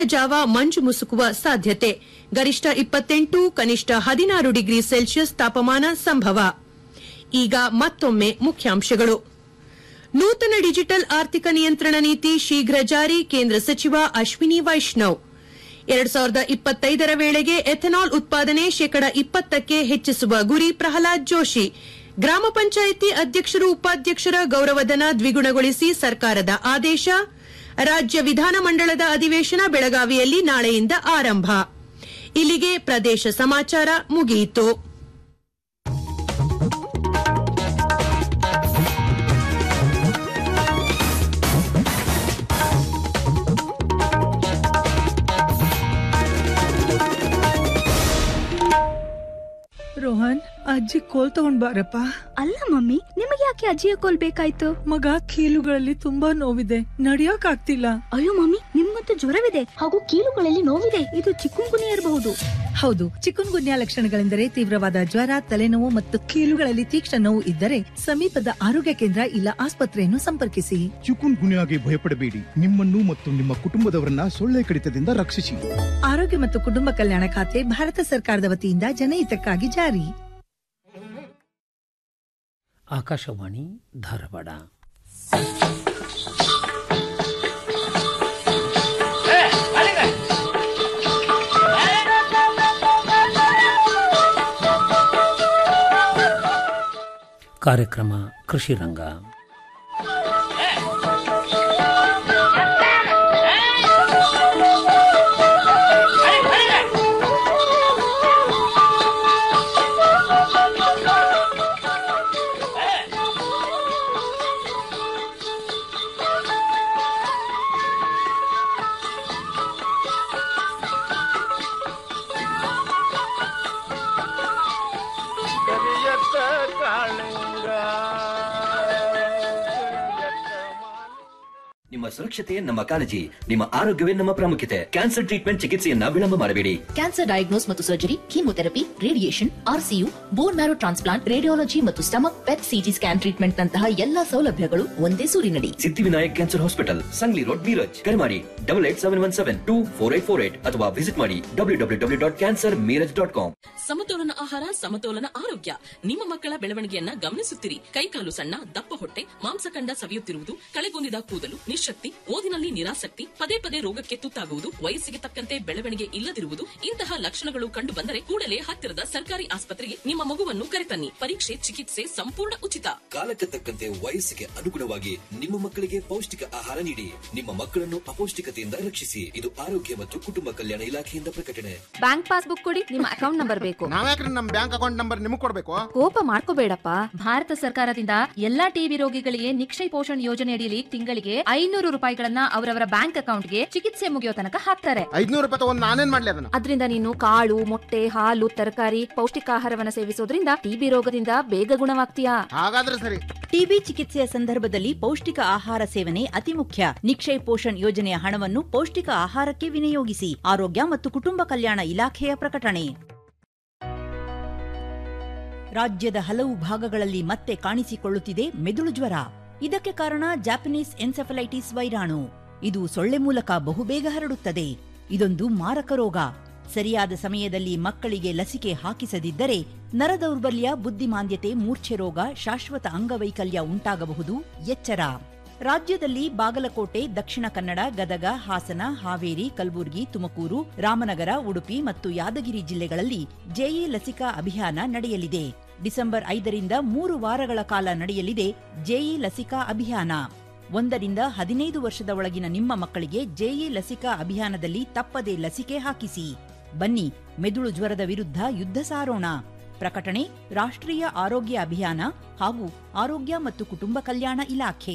ಜಾವ ಮಂಜು ಮುಸುಕುವ ಸಾಧ್ಯತೆ ಗರಿಷ್ಠ ಇಪ್ಪತ್ತೆಂಟು ಕನಿಷ್ಠ ಹದಿನಾರು ಡಿಗ್ರಿ ಸೆಲ್ಸಿಯಸ್ ತಾಪಮಾನ ಸಂಭವ ಈಗ ಮತ್ತೊಮ್ಮೆ ಮುಖ್ಯಾಂಶಗಳು ನೂತನ ಡಿಜಿಟಲ್ ಆರ್ಥಿಕ ನಿಯಂತ್ರಣ ನೀತಿ ಶೀಘ್ರ ಜಾರಿ ಕೇಂದ್ರ ಸಚಿವ ಅಶ್ವಿನಿ ವೈಷ್ಣವ್ ಎರಡ್ ಸಾವಿರದ ಇಪ್ಪತ್ತೈದರ ವೇಳೆಗೆ ಎಥೆನಾಲ್ ಉತ್ಪಾದನೆ ಶೇಕಡ ಇಪ್ಪತ್ತಕ್ಕೆ ಹೆಚ್ಚಿಸುವ ಗುರಿ ಪ್ರಹ್ಲಾದ್ ಜೋಶಿ ಗ್ರಾಮ ಪಂಚಾಯಿತಿ ಅಧ್ಯಕ್ಷರು ಉಪಾಧ್ಯಕ್ಷರ ಗೌರವಧನ ದ್ವಿಗುಣಗೊಳಿಸಿ ಸರ್ಕಾರದ ಆದೇಶ ರಾಜ್ಯ ವಿಧಾನಮಂಡಲದ ಅಧಿವೇಶನ ಬೆಳಗಾವಿಯಲ್ಲಿ ನಾಳೆಯಿಂದ ಆರಂಭ ಇಲ್ಲಿಗೆ ಪ್ರದೇಶ ಸಮಾಚಾರ ಮುಗಿಯಿತು ರೋಹನ್ ಅಜ್ಜಿ ಕೋಲ್ ತಗೊಂಡ್ ಬಾರಪ್ಪ ಅಲ್ಲ ಮಮ್ಮಿ ನಿಮಗೆ ಯಾಕೆ ಅಜ್ಜಿಯ ಕೋಲ್ ಬೇಕಾಯ್ತು ಮಗ ಕೀಲುಗಳಲ್ಲಿ ತುಂಬಾ ನೋವಿದೆ ನಡಿಯಕ್ ಆಗ್ತಿಲ್ಲ ಅಯ್ಯೋ ಮಮ್ಮಿ ನಿಮ್ಗಂತೂ ಜ್ವರವಿದೆ ಹಾಗೂ ಕೀಲುಗಳಲ್ಲಿ ನೋವಿದೆ ಇದು ಚಿಕ್ಕುಂಗುನಿ ಇರಬಹುದು ಹೌದು ಚಿಕುನ್ ಗುನ್ಯಾ ಲಕ್ಷಣಗಳೆಂದರೆ ತೀವ್ರವಾದ ಜ್ವರ ತಲೆನೋವು ಮತ್ತು ಕೀಲುಗಳಲ್ಲಿ ತೀಕ್ಷ್ಣ ನೋವು ಇದ್ದರೆ ಸಮೀಪದ ಆರೋಗ್ಯ ಕೇಂದ್ರ ಇಲ್ಲ ಆಸ್ಪತ್ರೆಯನ್ನು ಸಂಪರ್ಕಿಸಿ ಚಿಕುನ್ ಗುನ್ಯಾಗೆ ಭಯಪಡಬೇಡಿ ನಿಮ್ಮನ್ನು ಮತ್ತು ನಿಮ್ಮ ಕುಟುಂಬದವರನ್ನ ಸೊಳ್ಳೆ ಕಡಿತದಿಂದ ರಕ್ಷಿಸಿ ಆರೋಗ್ಯ ಮತ್ತು ಕುಟುಂಬ ಕಲ್ಯಾಣ ಖಾತೆ ಭಾರತ ಸರ್ಕಾರದ ವತಿಯಿಂದ ಜನಹಿತಕ್ಕಾಗಿ ಜಾರಿ ಆಕಾಶವಾಣಿ ಧಾರವಾಡ ಕಾರ್ಯಕ್ರಮ ಕೃಷಿ ರಂಗ ಕರಿಯತ್ತ ಕಾಳಿಂಗ ನಿಮ್ಮ ಸುರಕ್ಷತೆ ನಮ್ಮ ಕಾಳಜಿ ನಿಮ್ಮ ಆರೋಗ್ಯವೇ ನಮ್ಮ ಪ್ರಾಮುಖ್ಯತೆ ಕ್ಯಾನ್ಸರ್ ಟ್ರೀಟ್ಮೆಂಟ್ ಚಿಕಿತ್ಸೆಯನ್ನ ವಿಳಂಬ ಮಾಡಬೇಡಿ ಕ್ಯಾನ್ಸರ್ ಡಯಾಗ್ನೋಸ್ ಮತ್ತು surgery chemotherapy radiation RCU bone marrow transplant radiology ಮತ್ತು stomach PET CT scan treatment ನಂತಹ ಎಲ್ಲಾ ಸೌಲಭ್ಯಗಳು ಒಂದೇ ಸೂರಿನಡಿ Siddhivinayak cancer hospital Sangli road Miraj ಕರೆ ಮಾಡಿ double eight seven one seven two four eight four eight ಅಥವಾ ವಿಸಿಟ್ ಮಾಡಿ W W W dot cancer Miraj dot com ಸಮತೋಲನ ಆಹಾರ ಸಮತೋಲನ ಆರೋಗ್ಯ ನಿಮ್ಮ ಮಕ್ಕಳ ಬೆಳವಣಿಗೆಯನ್ನ ಗಮನಿಸುತ್ತಿರಿ ಕೈಕಾಲು ಸಣ್ಣ ದಪ್ಪ ಹೊಟ್ಟೆ ಮಾಂಸಖಂಡ ಸವಿಯುತ್ತಿರುವುದು ಕಳೆಗೊಂದಿದ ಕೂದಲು ನಿಶಕ್ತಿ ಓದಿನಲ್ಲಿ ನಿರಾಸಕ್ತಿ ಪದೇ ಪದೇ ರೋಗಕ್ಕೆ ತುತ್ತಾಗುವುದು ವಯಸ್ಸಿಗೆ ತಕ್ಕಂತೆ ಬೆಳವಣಿಗೆ ಇಲ್ಲದಿರುವುದು ಇಂತಹ ಲಕ್ಷಣಗಳು ಕಂಡು ಬಂದರೆ ಕೂಡಲೇ ಹತ್ತಿರದ ಸರ್ಕಾರಿ ಆಸ್ಪತ್ರೆಗೆ ನಿಮ್ಮ ಮಗುವನ್ನು ಕರೆತನ್ನಿ ಪರೀಕ್ಷೆ ಚಿಕಿತ್ಸೆ ಸಂಪೂರ್ಣ ಉಚಿತ ಕಾಲಕ್ಕೆ ತಕ್ಕಂತೆ ವಯಸ್ಸಿಗೆ ಅನುಗುಣವಾಗಿ ನಿಮ್ಮ ಮಕ್ಕಳಿಗೆ ಪೌಷ್ಟಿಕ ಆಹಾರ ನೀಡಿ ನಿಮ್ಮ ಮಕ್ಕಳನ್ನು ಅಪೌಷ್ಟಿಕತೆಯಿಂದ ರಕ್ಷಿಸಿ ಇದು ಆರೋಗ್ಯ ಮತ್ತು ಕುಟುಂಬ ಕಲ್ಯಾಣ ಇಲಾಖೆಯಿಂದ ಪ್ರಕಟಣೆ ಬ್ಯಾಂಕ್ ಪಾಸ್ಬುಕ್ ಕೊಡಿ ನಿಮ್ಮ ಅಕೌಂಟ್ ನಂಬರ್ ಬೇಕು ನಾವ್ಯಾಕ್ರಿ ನಮ್ ಬ್ಯಾಂಕ್ ಅಕೌಂಟ್ ನಂಬರ್ ನಿಮಗ್ ಕೊಡ್ಬೇಕು ಕೋಪ ಮಾಡ್ಕೋಬೇಡಪ್ಪ ಭಾರತ ಸರ್ಕಾರದಿಂದ ಎಲ್ಲಾ ಟಿಬಿ ರೋಗಿಗಳಿಗೆ ನಿಕ್ಷಯ ಪೋಷಣ್ ಯೋಜನೆ ಅಡಿಯಲ್ಲಿ ತಿಂಗಳಿಗೆ ಐನೂರು ರೂಪಾಯಿಗಳನ್ನ ಅವರವರ ಬ್ಯಾಂಕ್ ಅಕೌಂಟ್ಗೆ ಚಿಕಿತ್ಸೆ ಮುಗಿಯೋ ತನಕ ಹಾಕ್ತಾರೆ ಐದ್ನೂರು ರೂಪಾಯಿ ತಗೊಂಡ್ ನಾನೇನ್ ಮಾಡ್ಲಿ ಅದನ್ನ ಅದರಿಂದ ನೀನು ಕಾಳು ಮೊಟ್ಟೆ ಹಾಲು ತರಕಾರಿ ಪೌಷ್ಟಿಕಾಹಾರವನ್ನ ಸೇವಿಸೋದ್ರಿಂದ ಟಿಬಿ ರೋಗದಿಂದ ಬೇಗ ಗುಣವಾಗ್ತೀಯಾ ಹಾಗಾದ್ರೆ ಸರಿ ಟಿಬಿ ಚಿಕಿತ್ಸೆಯ ಸಂದರ್ಭದಲ್ಲಿ ಪೌಷ್ಟಿಕ ಆಹಾರ ಸೇವನೆ ಅತಿ ಮುಖ್ಯ ನಿಕ್ಷಯ್ ಪೋಷಣ್ ಯೋಜನೆಯ ಹಣವನ್ನು ಪೌಷ್ಟಿಕ ಆಹಾರಕ್ಕೆ ವಿನಿಯೋಗಿಸಿ ಆರೋಗ್ಯ ಮತ್ತು ಕುಟುಂಬ ಕಲ್ಯಾಣ ಇಲಾಖೆಯ ಪ್ರಕಟಣೆ ರಾಜ್ಯದ ಹಲವು ಭಾಗಗಳಲ್ಲಿ ಮತ್ತೆ ಕಾಣಿಸಿಕೊಳ್ಳುತ್ತಿದೆ ಮೆದುಳು ಜ್ವರ ಇದಕ್ಕೆ ಕಾರಣ ಜಾಪನೀಸ್ ಎನ್ಸೆಫಲೈಟಿಸ್ ವೈರಾಣು ಇದು ಸೊಳ್ಳೆ ಮೂಲಕ ಬಹುಬೇಗ ಹರಡುತ್ತದೆ ಇದೊಂದು ಮಾರಕ ರೋಗ ಸರಿಯಾದ ಸಮಯದಲ್ಲಿ ಮಕ್ಕಳಿಗೆ ಲಸಿಕೆ ಹಾಕಿಸದಿದ್ದರೆ ನರದೌರ್ಬಲ್ಯ ಬುದ್ಧಿಮಾಂದ್ಯತೆ ಮೂರ್ಛೆ ರೋಗ ಶಾಶ್ವತ ಅಂಗವೈಕಲ್ಯ ಉಂಟಾಗಬಹುದು ಎಚ್ಚರ ರಾಜ್ಯದಲ್ಲಿ ಬಾಗಲಕೋಟೆ ದಕ್ಷಿಣ ಕನ್ನಡ ಗದಗ ಹಾಸನ ಹಾವೇರಿ ಕಲಬುರಗಿ ತುಮಕೂರು ರಾಮನಗರ ಉಡುಪಿ ಮತ್ತು ಯಾದಗಿರಿ ಜಿಲ್ಲೆಗಳಲ್ಲಿ ಜೆಇ ಲಸಿಕಾ ಅಭಿಯಾನ ನಡೆಯಲಿದೆ ಡಿಸೆಂಬರ್ ಐದರಿಂದ ಮೂರು ವಾರಗಳ ಕಾಲ ನಡೆಯಲಿದೆ ಜೆಇ ಲಸಿಕಾ ಅಭಿಯಾನ ಒಂದರಿಂದ ಹದಿನೈದು ವರ್ಷದ ಒಳಗಿನ ನಿಮ್ಮ ಮಕ್ಕಳಿಗೆ ಜೆಇ ಲಸಿಕಾ ಅಭಿಯಾನದಲ್ಲಿ ತಪ್ಪದೇ ಲಸಿಕೆ ಹಾಕಿಸಿ ಬನ್ನಿ ಮೆದುಳು ಜ್ವರದ ವಿರುದ್ಧ ಯುದ್ಧ ಸಾರೋಣ ಪ್ರಕಟಣೆ ರಾಷ್ಟ್ರೀಯ ಆರೋಗ್ಯ ಅಭಿಯಾನ ಹಾಗೂ ಆರೋಗ್ಯ ಮತ್ತು ಕುಟುಂಬ ಕಲ್ಯಾಣ ಇಲಾಖೆ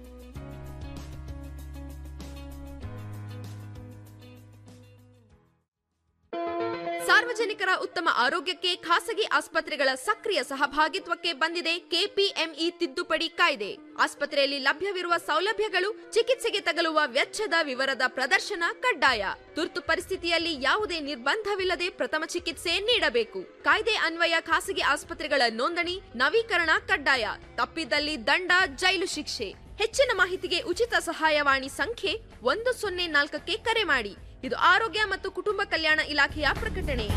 ಸಾರ್ವಜನಿಕರ ಉತ್ತಮ ಆರೋಗ್ಯಕ್ಕೆ ಖಾಸಗಿ ಆಸ್ಪತ್ರೆಗಳ ಸಕ್ರಿಯ ಸಹಭಾಗಿತ್ವಕ್ಕೆ ಬಂದಿದೆ ಕೆಪಿಎಂಇ ತಿದ್ದುಪಡಿ ಕಾಯ್ದೆ ಆಸ್ಪತ್ರೆಯಲ್ಲಿ ಲಭ್ಯವಿರುವ ಸೌಲಭ್ಯಗಳು ಚಿಕಿತ್ಸೆಗೆ ತಗಲುವ ವೆಚ್ಚದ ವಿವರದ ಪ್ರದರ್ಶನ ಕಡ್ಡಾಯ ತುರ್ತು ಪರಿಸ್ಥಿತಿಯಲ್ಲಿ ಯಾವುದೇ ನಿರ್ಬಂಧವಿಲ್ಲದೆ ಪ್ರಥಮ ಚಿಕಿತ್ಸೆ ನೀಡಬೇಕು ಕಾಯ್ದೆ ಅನ್ವಯ ಖಾಸಗಿ ಆಸ್ಪತ್ರೆಗಳ ನೋಂದಣಿ ನವೀಕರಣ ಕಡ್ಡಾಯ ತಪ್ಪಿದಲ್ಲಿ ದಂಡ ಜೈಲು ಶಿಕ್ಷೆ ಹೆಚ್ಚಿನ ಮಾಹಿತಿಗೆ ಉಚಿತ ಸಹಾಯವಾಣಿ ಸಂಖ್ಯೆ ಒಂದು ಸೊನ್ನೆ ನಾಲ್ಕಕ್ಕೆ ಕರೆ ಮಾಡಿ ಇದು ಆರೋಗ್ಯ ಮತ್ತು ಕುಟುಂಬ ಕಲ್ಯಾಣ ಇಲಾಖೆಯ ಪ್ರಕಟಣೆ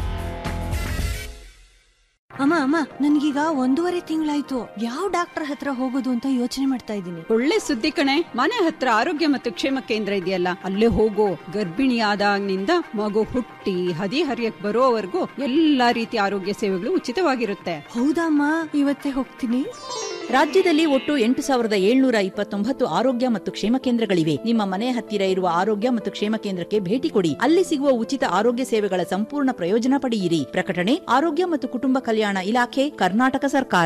ಅಮ್ಮ ಅಮ್ಮ ನನ್ಗೀಗ ಒಂದೂವರೆ ತಿಂಗಳಾಯ್ತು ಯಾವ ಡಾಕ್ಟರ್ ಹತ್ರ ಹೋಗೋದು ಅಂತ ಯೋಚನೆ ಮಾಡ್ತಾ ಇದ್ದೀನಿ ಒಳ್ಳೆ ಸುದ್ದಿ ಕಣೆ ಮನೆ ಹತ್ರ ಆರೋಗ್ಯ ಮತ್ತು ಕ್ಷೇಮ ಕೇಂದ್ರ ಇದೆಯಲ್ಲ ಅಲ್ಲೇ ಹೋಗೋ ಗರ್ಭಿಣಿಯಾದಾಗಿನಿಂದ ಮಗು ಹುಟ್ಟಿ ಹದಿ ಹರಿಯಕ್ ಬರೋವರೆಗೂ ಎಲ್ಲಾ ರೀತಿಯ ಆರೋಗ್ಯ ಸೇವೆಗಳು ಉಚಿತವಾಗಿರುತ್ತೆ ಹೌದಮ್ಮ ಇವತ್ತೇ ಹೋಗ್ತೀನಿ ರಾಜ್ಯದಲ್ಲಿ ಒಟ್ಟು ಎಂಟು ಸಾವಿರದ ಏಳ್ನೂರ ಇಪ್ಪತ್ತೊಂಬತ್ತು ಆರೋಗ್ಯ ಮತ್ತು ಕ್ಷೇಮ ಕೇಂದ್ರಗಳಿವೆ ನಿಮ್ಮ ಮನೆ ಹತ್ತಿರ ಇರುವ ಆರೋಗ್ಯ ಮತ್ತು ಕ್ಷೇಮ ಕೇಂದ್ರಕ್ಕೆ ಭೇಟಿ ಕೊಡಿ ಅಲ್ಲಿ ಸಿಗುವ ಉಚಿತ ಆರೋಗ್ಯ ಸೇವೆಗಳ ಸಂಪೂರ್ಣ ಪ್ರಯೋಜನ ಪಡೆಯಿರಿ ಪ್ರಕಟಣೆ ಆರೋಗ್ಯ ಮತ್ತು ಕುಟುಂಬ ಕಲ್ಯಾಣ ಇಲಾಖೆ ಕರ್ನಾಟಕ ಸರ್ಕಾರ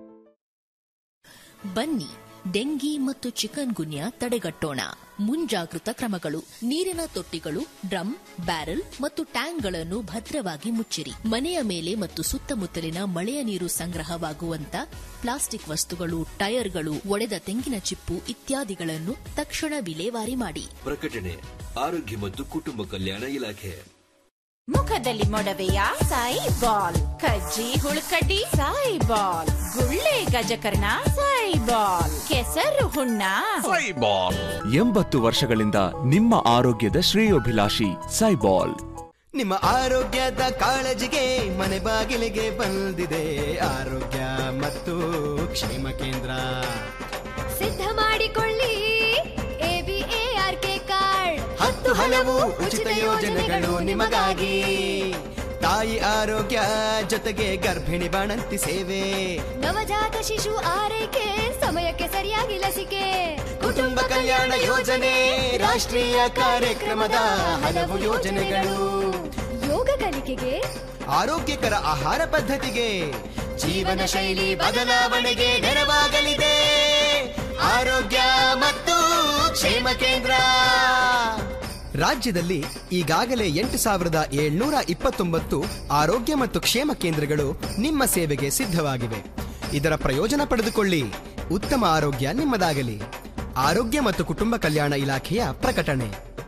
ಬನ್ನಿ ಡೆಂಗಿ ಮತ್ತು ಚಿಕನ್ ಗುನ್ಯಾ ತಡೆಗಟ್ಟೋಣ ಮುಂಜಾಗೃತ ಕ್ರಮಗಳು ನೀರಿನ ತೊಟ್ಟಿಗಳು ಡ್ರಮ್ ಬ್ಯಾರೆಲ್ ಮತ್ತು ಟ್ಯಾಂಕ್ಗಳನ್ನು ಭದ್ರವಾಗಿ ಮುಚ್ಚಿರಿ ಮನೆಯ ಮೇಲೆ ಮತ್ತು ಸುತ್ತಮುತ್ತಲಿನ ಮಳೆಯ ನೀರು ಸಂಗ್ರಹವಾಗುವಂತ ಪ್ಲಾಸ್ಟಿಕ್ ವಸ್ತುಗಳು ಟೈರ್ಗಳು ಒಡೆದ ತೆಂಗಿನ ಚಿಪ್ಪು ಇತ್ಯಾದಿಗಳನ್ನು ತಕ್ಷಣ ವಿಲೇವಾರಿ ಮಾಡಿ ಪ್ರಕಟಣೆ ಆರೋಗ್ಯ ಮತ್ತು ಕುಟುಂಬ ಕಲ್ಯಾಣ ಇಲಾಖೆ ಮುಖದಲ್ಲಿ ಮೊಡವೆಯ ಸಾಯಿ ಬಾಲ್ ಕಜ್ಜಿ ಹುಳುಕಡ್ಡಿ ಸಾಯಿ ಬಾಲ್ ಗುಳ್ಳೆ ಗಜಕರ್ಣ ಸಾಯಿ ಬಾಲ್ ಕೆಸರು ಹುಣ್ಣ ಸೈಬಾಲ್ ಎಂಬತ್ತು ವರ್ಷಗಳಿಂದ ನಿಮ್ಮ ಆರೋಗ್ಯದ ಶ್ರೇಯೋಭಿಲಾಷಿ ಸೈಬಾಲ್ ನಿಮ್ಮ ಆರೋಗ್ಯದ ಕಾಳಜಿಗೆ ಮನೆ ಬಾಗಿಲಿಗೆ ಬಂದಿದೆ ಆರೋಗ್ಯ ಮತ್ತು ಕ್ಷೇಮ ಕೇಂದ್ರ ಸಿದ್ಧ ಮಾಡಿಕೊಳ್ಳಿ ಎಬಿಎಆರ್ಕೆ ಕಾರ್ಡ್ ಹತ್ತು ಹಲವು ಉಚಿತ ಯೋಜನೆಗಳು ನಿಮಗಾಗಿ ತಾಯಿ ಆರೋಗ್ಯ ಜೊತೆಗೆ ಗರ್ಭಿಣಿ ಬಾಣಂತಿ ಸೇವೆ ನವಜಾತ ಶಿಶು ಆರೈಕೆ ಸಮಯಕ್ಕೆ ಸರಿಯಾಗಿ ಲಸಿಕೆ ಕುಟುಂಬ ಕಲ್ಯಾಣ ಯೋಜನೆ ರಾಷ್ಟ್ರೀಯ ಕಾರ್ಯಕ್ರಮದ ಹಲವು ಯೋಜನೆಗಳು ಯೋಗ ಕಲಿಕೆಗೆ ಆರೋಗ್ಯಕರ ಆಹಾರ ಪದ್ಧತಿಗೆ ಜೀವನ ಶೈಲಿ ಬದಲಾವಣೆಗೆ ನೆರವಾಗಲಿದೆ ಆರೋಗ್ಯ ಮತ್ತು ಕ್ಷೇಮ ಕೇಂದ್ರ ರಾಜ್ಯದಲ್ಲಿ ಈಗಾಗಲೇ ಎಂಟು ಸಾವಿರದ ಏಳ್ನೂರ ಇಪ್ಪತ್ತೊಂಬತ್ತು ಆರೋಗ್ಯ ಮತ್ತು ಕ್ಷೇಮ ಕೇಂದ್ರಗಳು ನಿಮ್ಮ ಸೇವೆಗೆ ಸಿದ್ಧವಾಗಿವೆ ಇದರ ಪ್ರಯೋಜನ ಪಡೆದುಕೊಳ್ಳಿ ಉತ್ತಮ ಆರೋಗ್ಯ ನಿಮ್ಮದಾಗಲಿ ಆರೋಗ್ಯ ಮತ್ತು ಕುಟುಂಬ ಕಲ್ಯಾಣ ಇಲಾಖೆಯ ಪ್ರಕಟಣೆ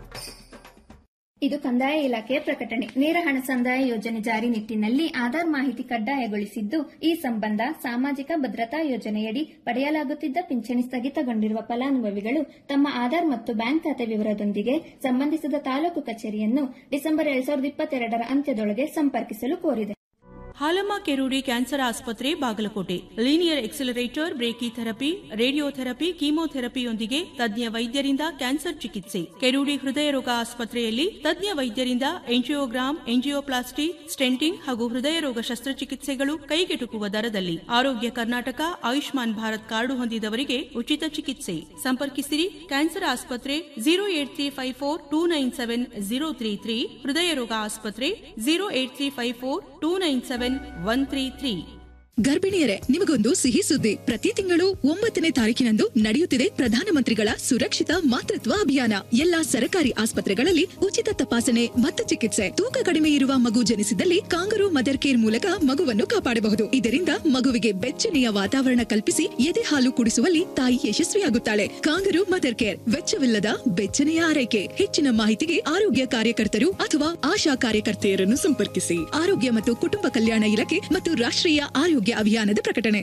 ಇದು ಕಂದಾಯ ಇಲಾಖೆಯ ಪ್ರಕಟಣೆ ನೇರ ಹಣ ಸಂದಾಯ ಯೋಜನೆ ಜಾರಿ ನಿಟ್ಟಿನಲ್ಲಿ ಆಧಾರ್ ಮಾಹಿತಿ ಕಡ್ಡಾಯಗೊಳಿಸಿದ್ದು ಈ ಸಂಬಂಧ ಸಾಮಾಜಿಕ ಭದ್ರತಾ ಯೋಜನೆಯಡಿ ಪಡೆಯಲಾಗುತ್ತಿದ್ದ ಪಿಂಚಣಿ ಸ್ಥಗಿತಗೊಂಡಿರುವ ಫಲಾನುಭವಿಗಳು ತಮ್ಮ ಆಧಾರ್ ಮತ್ತು ಬ್ಯಾಂಕ್ ಖಾತೆ ವಿವರದೊಂದಿಗೆ ಸಂಬಂಧಿಸಿದ ತಾಲೂಕು ಕಚೇರಿಯನ್ನು ಡಿಸೆಂಬರ್ ಎರಡ್ ಸಾವಿರದ ಇಪ್ಪತ್ತೆರಡರ ಅಂತ್ಯದೊಳಗೆ ಸಂಪರ್ಕಿಸಲು ಕೋರಿದೆ ಹಾಲಮ್ಮ ಕೆರೂಡಿ ಕ್ಯಾನ್ಸರ್ ಆಸ್ಪತ್ರೆ Bagalkot linear accelerator brachy therapy radiotherapy ಕೀಮೋಥೆರಪಿಯೊಂದಿಗೆ ತಜ್ಞ ವೈದ್ಯರಿಂದ ಕ್ಯಾನ್ಸರ್ ಚಿಕಿತ್ಸೆ ಕೆರೂಡಿ ಹೃದಯ ರೋಗ ಆಸ್ಪತ್ರೆಯಲ್ಲಿ ತಜ್ಞ ವೈದ್ಯರಿಂದ ಎಂಜಿಯೋಗ್ರಾಮ್ ಎಂಜಿಯೋಪ್ಲಾಸ್ಟಿ ಸ್ಟೆಂಟಿಂಗ್ ಹಾಗೂ ಹೃದಯ ರೋಗ ಶಸ್ತ್ರಚಿಕಿತ್ಸೆಗಳು ಕೈಗೆಟುಕುವ ದರದಲ್ಲಿ ಆರೋಗ್ಯ ಕರ್ನಾಟಕ ಆಯುಷ್ಮಾನ್ ಭಾರತ್ ಕಾರ್ಡು ಹೊಂದಿದವರಿಗೆ ಉಚಿತ ಚಿಕಿತ್ಸೆ ಸಂಪರ್ಕಿಸಿರಿ ಕ್ಯಾನ್ಸರ್ ಆಸ್ಪತ್ರೆ zero eight three five four two nine seven zero three three ಹೃದಯ ರೋಗ ಆಸ್ಪತ್ರೆ zero eight three five four two nine seven one three three ಗರ್ಭಿಣಿಯರೇ ನಿಮಗೊಂದು ಸಿಹಿ ಸುದ್ದಿ ಪ್ರತಿ ತಿಂಗಳು ಒಂಬತ್ತನೇ ತಾರೀಕಿನಂದು ನಡೆಯುತ್ತಿದೆ ಪ್ರಧಾನಮಂತ್ರಿಗಳ ಸುರಕ್ಷಿತ ಮಾತೃತ್ವ ಅಭಿಯಾನ ಎಲ್ಲಾ ಸರ್ಕಾರಿ ಆಸ್ಪತ್ರೆಗಳಲ್ಲಿ ಉಚಿತ ತಪಾಸಣೆ ಮತ್ತು ಚಿಕಿತ್ಸೆ ತೂಕ ಕಡಿಮೆ ಇರುವ ಮಗು ಜನಿಸಿದಲ್ಲಿ ಕಾಂಗರು ಮದರ್ ಕೇರ್ ಮೂಲಕ ಮಗುವನ್ನು ಕಾಪಾಡಬಹುದು ಇದರಿಂದ ಮಗುವಿಗೆ ಬೆಚ್ಚನೆಯ ವಾತಾವರಣ ಕಲ್ಪಿಸಿ ಎದೆ ಹಾಲು ಕುಡಿಸುವಲ್ಲಿ ತಾಯಿ ಯಶಸ್ವಿಯಾಗುತ್ತಾಳೆ ಕಾಂಗರು ಮದರ್ ಕೇರ್ ವೆಚ್ಚವಿಲ್ಲದ ಬೆಚ್ಚನೆಯ ಆರೈಕೆ ಹೆಚ್ಚಿನ ಮಾಹಿತಿಗೆ ಆರೋಗ್ಯ ಕಾರ್ಯಕರ್ತರು ಅಥವಾ ಆಶಾ ಕಾರ್ಯಕರ್ತೆಯರನ್ನು ಸಂಪರ್ಕಿಸಿ ಆರೋಗ್ಯ ಮತ್ತು ಕುಟುಂಬ ಕಲ್ಯಾಣ ಇಲಾಖೆ ಮತ್ತು ರಾಷ್ಟ್ರೀಯ ಆರೋಗ್ಯ ಅಭಿಯಾನದ ಪ್ರಕಟಣೆ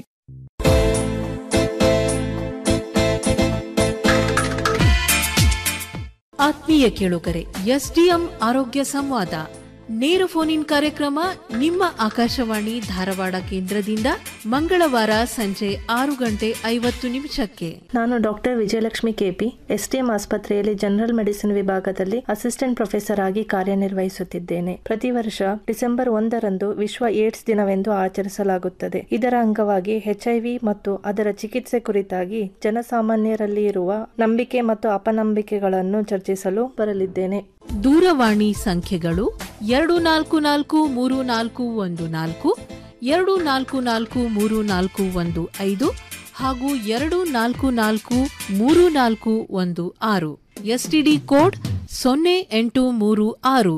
ಆತ್ಮೀಯ ಕೇಳುಗರೆ ಎಸ್ಡಿಎಂ ಆರೋಗ್ಯ ಸಂವಾದ ನೇರ ಫೋನ್ ಇನ್ ಕಾರ್ಯಕ್ರಮ ನಿಮ್ಮ ಆಕಾಶವಾಣಿ ಧಾರವಾಡ ಕೇಂದ್ರದಿಂದ ಮಂಗಳವಾರ ಸಂಜೆ ಆರು ಗಂಟೆ ಐವತ್ತು ನಿಮಿಷಕ್ಕೆ ನಾನು ಡಾಕ್ಟರ್ ವಿಜಯಲಕ್ಷ್ಮಿ ಕೆಪಿ ಎಸ್ಟಿಎಂ ಆಸ್ಪತ್ರೆಯಲ್ಲಿ ಜನರಲ್ ಮೆಡಿಸಿನ್ ವಿಭಾಗದಲ್ಲಿ ಅಸಿಸ್ಟೆಂಟ್ ಪ್ರೊಫೆಸರ್ ಆಗಿ ಕಾರ್ಯನಿರ್ವಹಿಸುತ್ತಿದ್ದೇನೆ ಪ್ರತಿ ವರ್ಷ ಡಿಸೆಂಬರ್ ಒಂದರಂದು ವಿಶ್ವ ಏಡ್ಸ್ ದಿನವೆಂದು ಆಚರಿಸಲಾಗುತ್ತದೆ ಇದರ ಅಂಗವಾಗಿ ಎಚ್ಐವಿ ಮತ್ತು ಅದರ ಚಿಕಿತ್ಸೆ ಕುರಿತಾಗಿ ಜನಸಾಮಾನ್ಯರಲ್ಲಿ ಇರುವ ನಂಬಿಕೆ ಮತ್ತು ಅಪನಂಬಿಕೆಗಳನ್ನು ಚರ್ಚಿಸಲು ಬರಲಿದ್ದೇನೆ ದೂರವಾಣಿ ಸಂಖ್ಯೆಗಳು ಎರಡು ನಾಲ್ಕು ನಾಲ್ಕು ಮೂರು ನಾಲ್ಕು ಒಂದು ನಾಲ್ಕು ಎರಡು ನಾಲ್ಕು ನಾಲ್ಕು ಮೂರು ನಾಲ್ಕು ಒಂದು ಐದು ಹಾಗೂ ಎರಡು ನಾಲ್ಕು ನಾಲ್ಕು ಮೂರು ನಾಲ್ಕು ಒಂದು ಆರು ಎಸ್ಟಿಡಿ ಕೋಡ್ ಸೊನ್ನೆ ಎಂಟು ಮೂರು ಆರು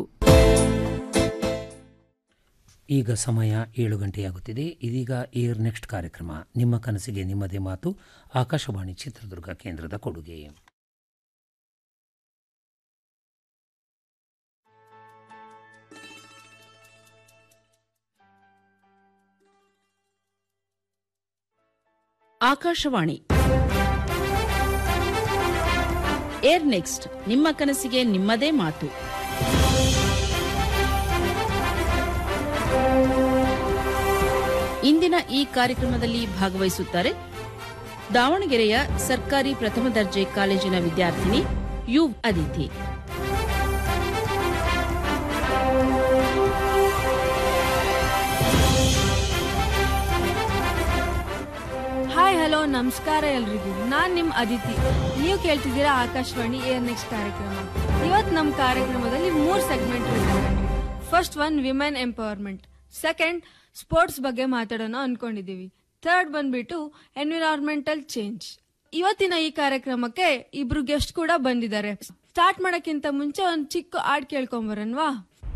ಈಗ ಸಮಯ ಏಳು ಗಂಟೆಯಾಗುತ್ತಿದೆ ಇದೀಗ ಏರ್ ನೆಕ್ಸ್ಟ್ ಕಾರ್ಯಕ್ರಮ ನಿಮ್ಮ ಕನಸಿಗೆ ನಿಮ್ಮದೇ ಮಾತು ಆಕಾಶವಾಣಿ ಚಿತ್ರದುರ್ಗ ಕೇಂದ್ರದ ಕೊಡುಗೆ ಆಕಾಶವಾಣಿ ಏರ್ ನೆಕ್ಸ್ಟ್ ನಿಮ್ಮ ಕನಸಿಗೆ ನಿಮ್ಮದೇ ಮಾತು ಇಂದಿನ ಈ ಕಾರ್ಯಕ್ರಮದಲ್ಲಿ ಭಾಗವಹಿಸುತ್ತಾರೆ ದಾವಣಗೆರೆಯ ಸರ್ಕಾರಿ ಪ್ರಥಮ ದರ್ಜೆ ಕಾಲೇಜಿನ ವಿದ್ಯಾರ್ಥಿನಿ ಯು ಅದಿತಿ ಹಾಯ್ ಹಲೋ ನಮಸ್ಕಾರ ಎಲ್ರಿಗೂ ನಾನ್ ನಿಮ್ ಅದಿತಿ ನೀವು ಕೇಳ್ತಿದ್ದೀರಾ ಆಕಾಶವಾಣಿ ಏರ್ ನೆಕ್ಸ್ಟ್ ಕಾರ್ಯಕ್ರಮ ಇವತ್ ನಮ್ ಕಾರ್ಯಕ್ರಮದಲ್ಲಿ ಮೂರ್ segment first one women empowerment second sports ಬಗ್ಗೆ ಮಾತಾಡೋಣ ಅನ್ಕೊಂಡಿದೀವಿ ಥರ್ಡ್ ಬಂದ್ಬಿಟ್ಟು ಎನ್ವಿರಾನ್ಮೆಂಟಲ್ ಚೇಂಜ್ ಇವತ್ತಿನ ಈ ಕಾರ್ಯಕ್ರಮಕ್ಕೆ ಇಬ್ರು ಗೆಸ್ಟ್ ಕೂಡ ಬಂದಿದ್ದಾರೆ ಸ್ಟಾರ್ಟ್ ಮಾಡಕ್ಕಿಂತ ಮುಂಚೆ ಒಂದ್ ಚಿಕ್ಕ ಹಾಡ್ ಕೇಳ್ಕೊಂಬರನ್ವಾ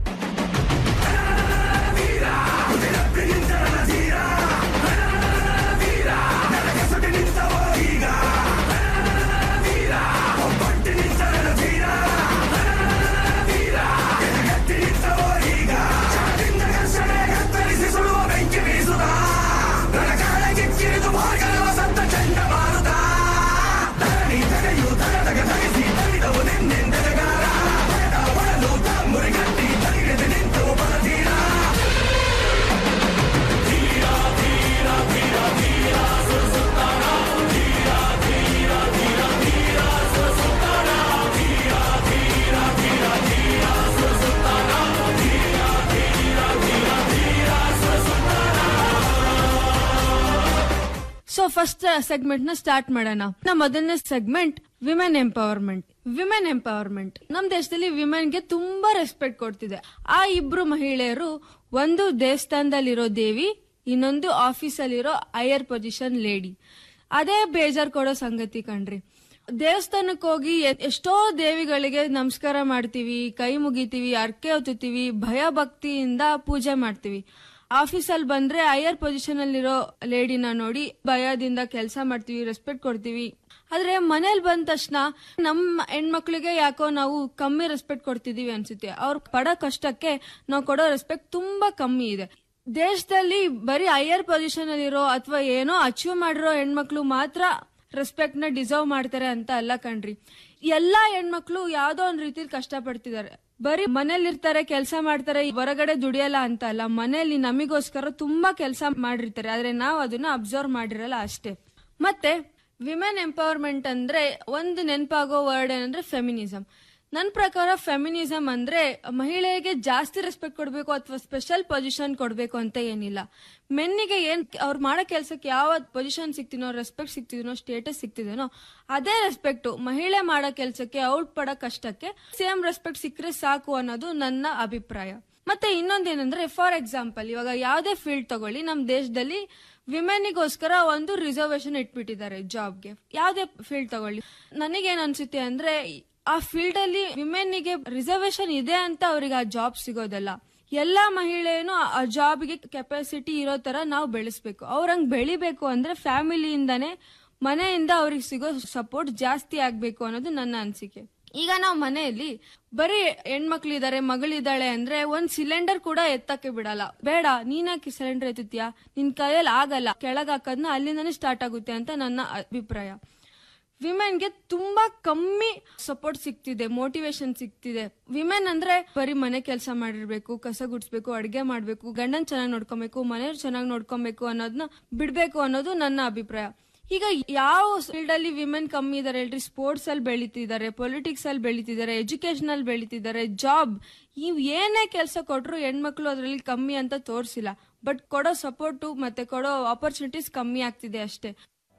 ಸೊ ಫಸ್ಟ್ ಸೆಗ್ಮೆಂಟ್ ನ ಸ್ಟಾರ್ಟ್ ಮಾಡೋಣ ನಮ್ಮ ಮೊದಲನೇ segment women empowerment women empowerment ನಮ್ ದೇಶದಲ್ಲಿ ವಿಮೆನ್ ಗೆ ತುಂಬಾ ರೆಸ್ಪೆಕ್ಟ್ ಕೊಡ್ತಿದೆ ಆ ಇಬ್ರು ಮಹಿಳೆಯರು ಒಂದು ದೇವಸ್ಥಾನದಲ್ಲಿರೋ ದೇವಿ ಇನ್ನೊಂದು ಆಫೀಸಲ್ಲಿರೋ ಹೈಯರ್ ಪೊಸಿಷನ್ ಲೇಡಿ ಅದೇ ಬೇಜಾರ್ ಕೊಡೋ ಸಂಗತಿ ಕಣ್ರಿ ದೇವಸ್ಥಾನಕ್ಕೆ ಹೋಗಿ ಎ- ಎಷ್ಟೋ ದೇವಿಗಳಿಗೆ ನಮಸ್ಕಾರ ಮಾಡ್ತೀವಿ ಕೈ ಮುಗಿತೀವಿ ಅರ್ಕೆ ಹೊತ್ತುತ್ತೀವಿ ಭಯ ಭಕ್ತಿಯಿಂದ ಪೂಜೆ ಮಾಡ್ತೀವಿ ಆಫೀಸಲ್ಲಿ ಬಂದ್ರೆ ಹೈಯರ್ ಪೊಸಿಷನ್ ಅಲ್ಲಿರೋ ಲೇಡಿನ ನೋಡಿ ಭಯದಿಂದ ಕೆಲಸ ಮಾಡ್ತೀವಿ ರೆಸ್ಪೆಕ್ಟ್ ಕೊಡ್ತೀವಿ ಆದ್ರೆ ಮನೇಲಿ ಬಂದ ತಕ್ಷಣ ನಮ್ಮ ಹೆಣ್ಮಕ್ಳಿಗೆ ಯಾಕೋ ನಾವು ಕಮ್ಮಿ ರೆಸ್ಪೆಕ್ಟ್ ಕೊಡ್ತಿದೀವಿ ಅನ್ಸುತ್ತೆ ಅವ್ರು ಪಡೋ ಕಷ್ಟಕ್ಕೆ ನಾವು ಕೊಡೋ ರೆಸ್ಪೆಕ್ಟ್ ತುಂಬಾ ಕಮ್ಮಿ ಇದೆ ದೇಶದಲ್ಲಿ ಬರೀ ಹೈಯರ್ ಪೊಸಿಷನ್ ಅಲ್ಲಿರೋ ಅಥವಾ ಏನೋ ಅಚೀವ್ ಮಾಡಿರೋ ಹೆಣ್ಮಕ್ಳು ಮಾತ್ರ ರೆಸ್ಪೆಕ್ಟ್ ನ ಡಿಸರ್ವ್ ಮಾಡ್ತಾರೆ ಅಂತ ಅಲ್ಲ ಕಣ್ರಿ ಎಲ್ಲಾ ಹೆಣ್ಮಕ್ಳು ಯಾವ್ದೋ ಒಂದ್ ರೀತಿಲಿ ಕಷ್ಟ ಪಡ್ತಿದ್ದಾರೆ ಬರೀ ಮನೇಲಿ ಇರ್ತಾರೆ ಕೆಲಸ ಮಾಡ್ತಾರೆ ಹೊರಗಡೆ ದುಡಿಯಲ್ಲ ಅಂತ ಅಲ್ಲ ಮನೇಲಿ ನಮಿಗೋಸ್ಕರ ತುಂಬಾ ಕೆಲಸ ಮಾಡಿರ್ತಾರೆ ಆದ್ರೆ ನಾವು ಅದನ್ನ ಅಬ್ಸರ್ವ್ ಮಾಡಿರಲ್ಲ ಅಷ್ಟೇ ಮತ್ತೆ ವಿಮೆನ್ ಎಂಪವರ್ಮೆಂಟ್ ಅಂದ್ರೆ ಒಂದು ನೆನಪಾಗೋ ವರ್ಡ್ ಏನಂದ್ರೆ ಫೆಮಿನಿಸಂ ನನ್ನ ಪ್ರಕಾರ ಫೆಮಿನಿಸಂ ಅಂದ್ರೆ ಮಹಿಳೆಗೆ ಜಾಸ್ತಿ ರೆಸ್ಪೆಕ್ಟ್ ಕೊಡಬೇಕು ಅಥವಾ ಸ್ಪೆಷಲ್ ಪೊಸಿಷನ್ ಕೊಡಬೇಕು ಅಂತ ಏನಿಲ್ಲ ಮೆನ್ನಿಗೆ ಏನ್ ಅವ್ರು ಮಾಡೋ ಕೆಲಸಕ್ಕೆ ಯಾವ ಪೊಸಿಷನ್ ಸಿಗ್ತೀನೋ ರೆಸ್ಪೆಕ್ಟ್ ಸಿಗ್ತಿದನೋ ಸ್ಟೇಟಸ್ ಸಿಗ್ತಿದನೋ ಅದೇ ರೆಸ್ಪೆಕ್ಟ್ ಮಹಿಳೆ ಮಾಡೋ ಕೆಲಸಕ್ಕೆ ಅವ್ಳು ಪಡೋ ಕಷ್ಟಕ್ಕೆ ಸೇಮ್ ರೆಸ್ಪೆಕ್ಟ್ ಸಿಕ್ಕರೆ ಸಾಕು ಅನ್ನೋದು ನನ್ನ ಅಭಿಪ್ರಾಯ ಮತ್ತೆ ಇನ್ನೊಂದೇನಂದ್ರೆ ಫಾರ್ ಎಕ್ಸಾಂಪಲ್ ಇವಾಗ ಯಾವ್ದೇ ಫೀಲ್ಡ್ ತಗೊಳ್ಳಿ ನಮ್ ದೇಶದಲ್ಲಿ ವಿಮೆನ್ನಿಗೋಸ್ಕರ ಒಂದು ರಿಸರ್ವೇಶನ್ ಇಟ್ಬಿಟ್ಟಿದ್ದಾರೆ ಜಾಬ್ಗೆ ಯಾವ್ದೇ ಫೀಲ್ಡ್ ತಗೊಳ್ಳಿ ನನಗೇನ್ ಅನ್ಸುತ್ತೆ ಅಂದ್ರೆ ಆ ಫೀಲ್ಡ್ ಅಲ್ಲಿ ವಿಮೆನ್ನಿಗೆ ರಿಸರ್ವೇಶನ್ ಇದೆ ಅಂತ ಅವ್ರಿಗೆ ಆ ಜಾಬ್ ಸಿಗೋದಲ್ಲ ಎಲ್ಲಾ ಮಹಿಳೆಯೂ ಆ ಜಾಬ್ಗೆ ಕೆಪಾಸಿಟಿ ಇರೋ ತರ ನಾವು ಬೆಳೆಸ್ಬೇಕು ಅವ್ರಂಗ್ ಬೆಳಿಬೇಕು ಅಂದ್ರೆ ಫ್ಯಾಮಿಲಿಯಿಂದಾನೇ ಮನೆಯಿಂದ ಅವ್ರಿಗೆ ಸಿಗೋ ಸಪೋರ್ಟ್ ಜಾಸ್ತಿ ಆಗ್ಬೇಕು ಅನ್ನೋದು ನನ್ನ ಅನಿಸಿಕೆ ಈಗ ನಾವು ಮನೆಯಲ್ಲಿ ಬರೀ ಹೆಣ್ಮಕ್ಳಿದಾರೆ ಮಗಳಿದ್ದಾಳೆ ಅಂದ್ರೆ ಒಂದ್ ಸಿಲಿಂಡರ್ ಕೂಡ ಎತ್ತಕ್ಕೆ ಬಿಡಲ್ಲ ಬೇಡ ನೀನಾಕಿ ಸಿಲಿಂಡರ್ ಎತ್ತುತ್ತೀಯಾ ನಿನ್ ಕೈಯಲ್ಲಿ ಆಗಲ್ಲ ಕೆಳಗ್ ಹಾಕೋದ್ನ ಅಲ್ಲಿಂದಾನೇ ಸ್ಟಾರ್ಟ್ ಆಗುತ್ತೆ ಅಂತ ನನ್ನ ಅಭಿಪ್ರಾಯ ವಿಮೆನ್ಗೆ ತುಂಬಾ ಕಮ್ಮಿ ಸಪೋರ್ಟ್ ಸಿಗ್ತಿದೆ ಮೋಟಿವೇಶನ್ ಸಿಗ್ತಿದೆ ವಿಮೆನ್ ಅಂದ್ರೆ ಬರೀ ಮನೆ ಕೆಲಸ ಮಾಡಿರ್ಬೇಕು ಕಸ ಗುಡಿಸ್ಬೇಕು ಅಡ್ಗೆ ಮಾಡ್ಬೇಕು ಗಂಡನ್ ಚೆನ್ನಾಗಿ ನೋಡ್ಕೊಬೇಕು ಮನೆಯವ್ರು ಚೆನ್ನಾಗಿ ನೋಡ್ಕೊಬೇಕು ಅನ್ನೋದನ್ನ ಬಿಡ್ಬೇಕು ಅನ್ನೋದು ನನ್ನ ಅಭಿಪ್ರಾಯ ಈಗ ಯಾವ ಫೀಲ್ಡ್ ಅಲ್ಲಿ ವಿಮೆನ್ ಕಮ್ಮಿ ಇದಾರೆ ಹೇಳ್ರಿ ಸ್ಪೋರ್ಟ್ಸ್ ಅಲ್ಲಿ ಬೆಳಿತಿದ್ದಾರೆ ಪೊಲಿಟಿಕ್ಸ್ ಅಲ್ಲಿ ಬೆಳಿತಿದ್ದಾರೆ ಎಜುಕೇಶನ್ ಅಲ್ಲಿ ಬೆಳಿತಿದ್ದಾರೆ ಜಾಬ್ ಇವ್ ಏನೇ ಕೆಲಸ ಕೊಟ್ರು ಹೆಣ್ಮಕ್ಳು ಅದ್ರಲ್ಲಿ ಕಮ್ಮಿ ಅಂತ ತೋರಿಸಿಲ್ಲ ಬಟ್ ಕೊಡೋ ಸಪೋರ್ಟು ಮತ್ತೆ ಕೊಡೋ ಆಪರ್ಚುನಿಟೀಸ್ ಕಮ್ಮಿ ಆಗ್ತಿದೆ ಅಷ್ಟೇ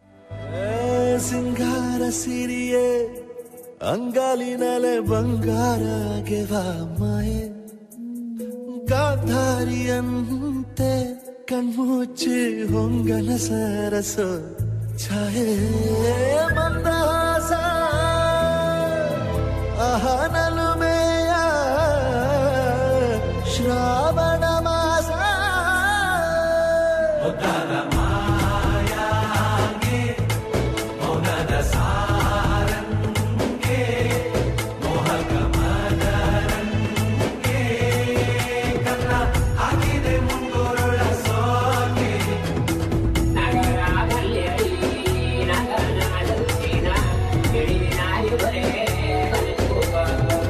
ಸಿಂಗಾರ ಸಿರಿಯೇ ಅಂಗಾಲಿನಲೆ ಬಂಗಾರ ಗೆವಾ ಮಾಯೆ ಗಾಂಧಾರಿಯಂತೆ ಕಣ್ಮುಚ್ಚಿ ಹೊಂಗನ ಸರಸೋ ಛಾಯೆ ಮಂದಹಾಸ ಅಹನಲುಮೆಯ ಶ್ರಾವಣ ಮಾಸ ಮೌನದ ಸಾರಂಗೆ ಮೋಹಕ ಮದರಂಗೆ ಕನ್ನ ಹಾಕಿದೆ ಮುಂಗುರುಳ ಸೋಗೆ ನಗರದಲ್ಲಿ ನಗರನಾಡುತ್ತಿನ ಗಿಳಿನಾಯುವರೇ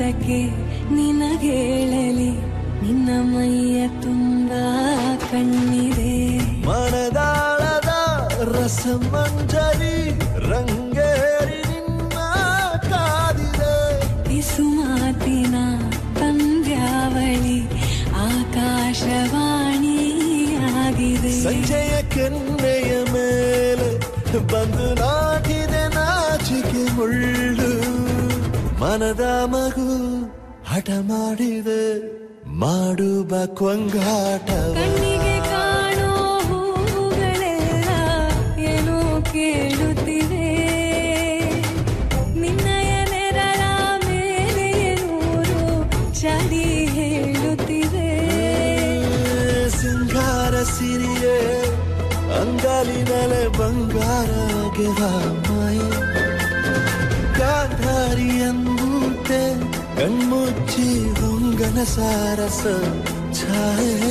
ಯಾತಕ್ಕೆ ನಿನಗೇಳಲಿ ನಿನ್ನ ಮೈಯ ತುಂಬ ಕಣ್ಣಿದೆ ಮನದಾಳದ ರಸಮಂಜರಿ ರಂಗೇರಿ ನಿನ್ನ ಕಾದಿದೆ ಇಸು ಮಾತಿನ ಪಂದ್ಯಾವಳಿ ಆಕಾಶವಾಣಿಯಾಗಿದೆ ಸಂಜೆಯ ಕೆನ್ನೆಯ ಮೇಲೆ ಬಂದು ನಾಟಿದೆ ನಾಚಿಕೆ ಮುಳ್ಳು ಮನದ ಮಗು ಹಠ ಮಾಡಿದೆ ಮಾಡುವ ಕೊಂಗಾಟವ ಕಣ್ಣಿಗೆ ಕಾಣೋ ಹೂವುಗಳೆಲ್ಲ ಏನೋ ಕೇಳುತ್ತಿವೆ ನಿನ್ನಯ ನೆರಳ ಮೇಲೆ ನೂರು ಚಳಿ ಹೇಳುತ್ತಿವೆ ಸಿಂಗಾರ ಸಿರಿಯೇ ಅಂಗಾಲಿನಲೆ ಬಂಗಾರ ಮಾಯ ಗಾಂಧಾರಿ ಅಂಬೂತೆ ಕಣ್ಮುಚ್ಚಿ ಹೊಂಗನ ಸಾರಸ ಛಾಯೆ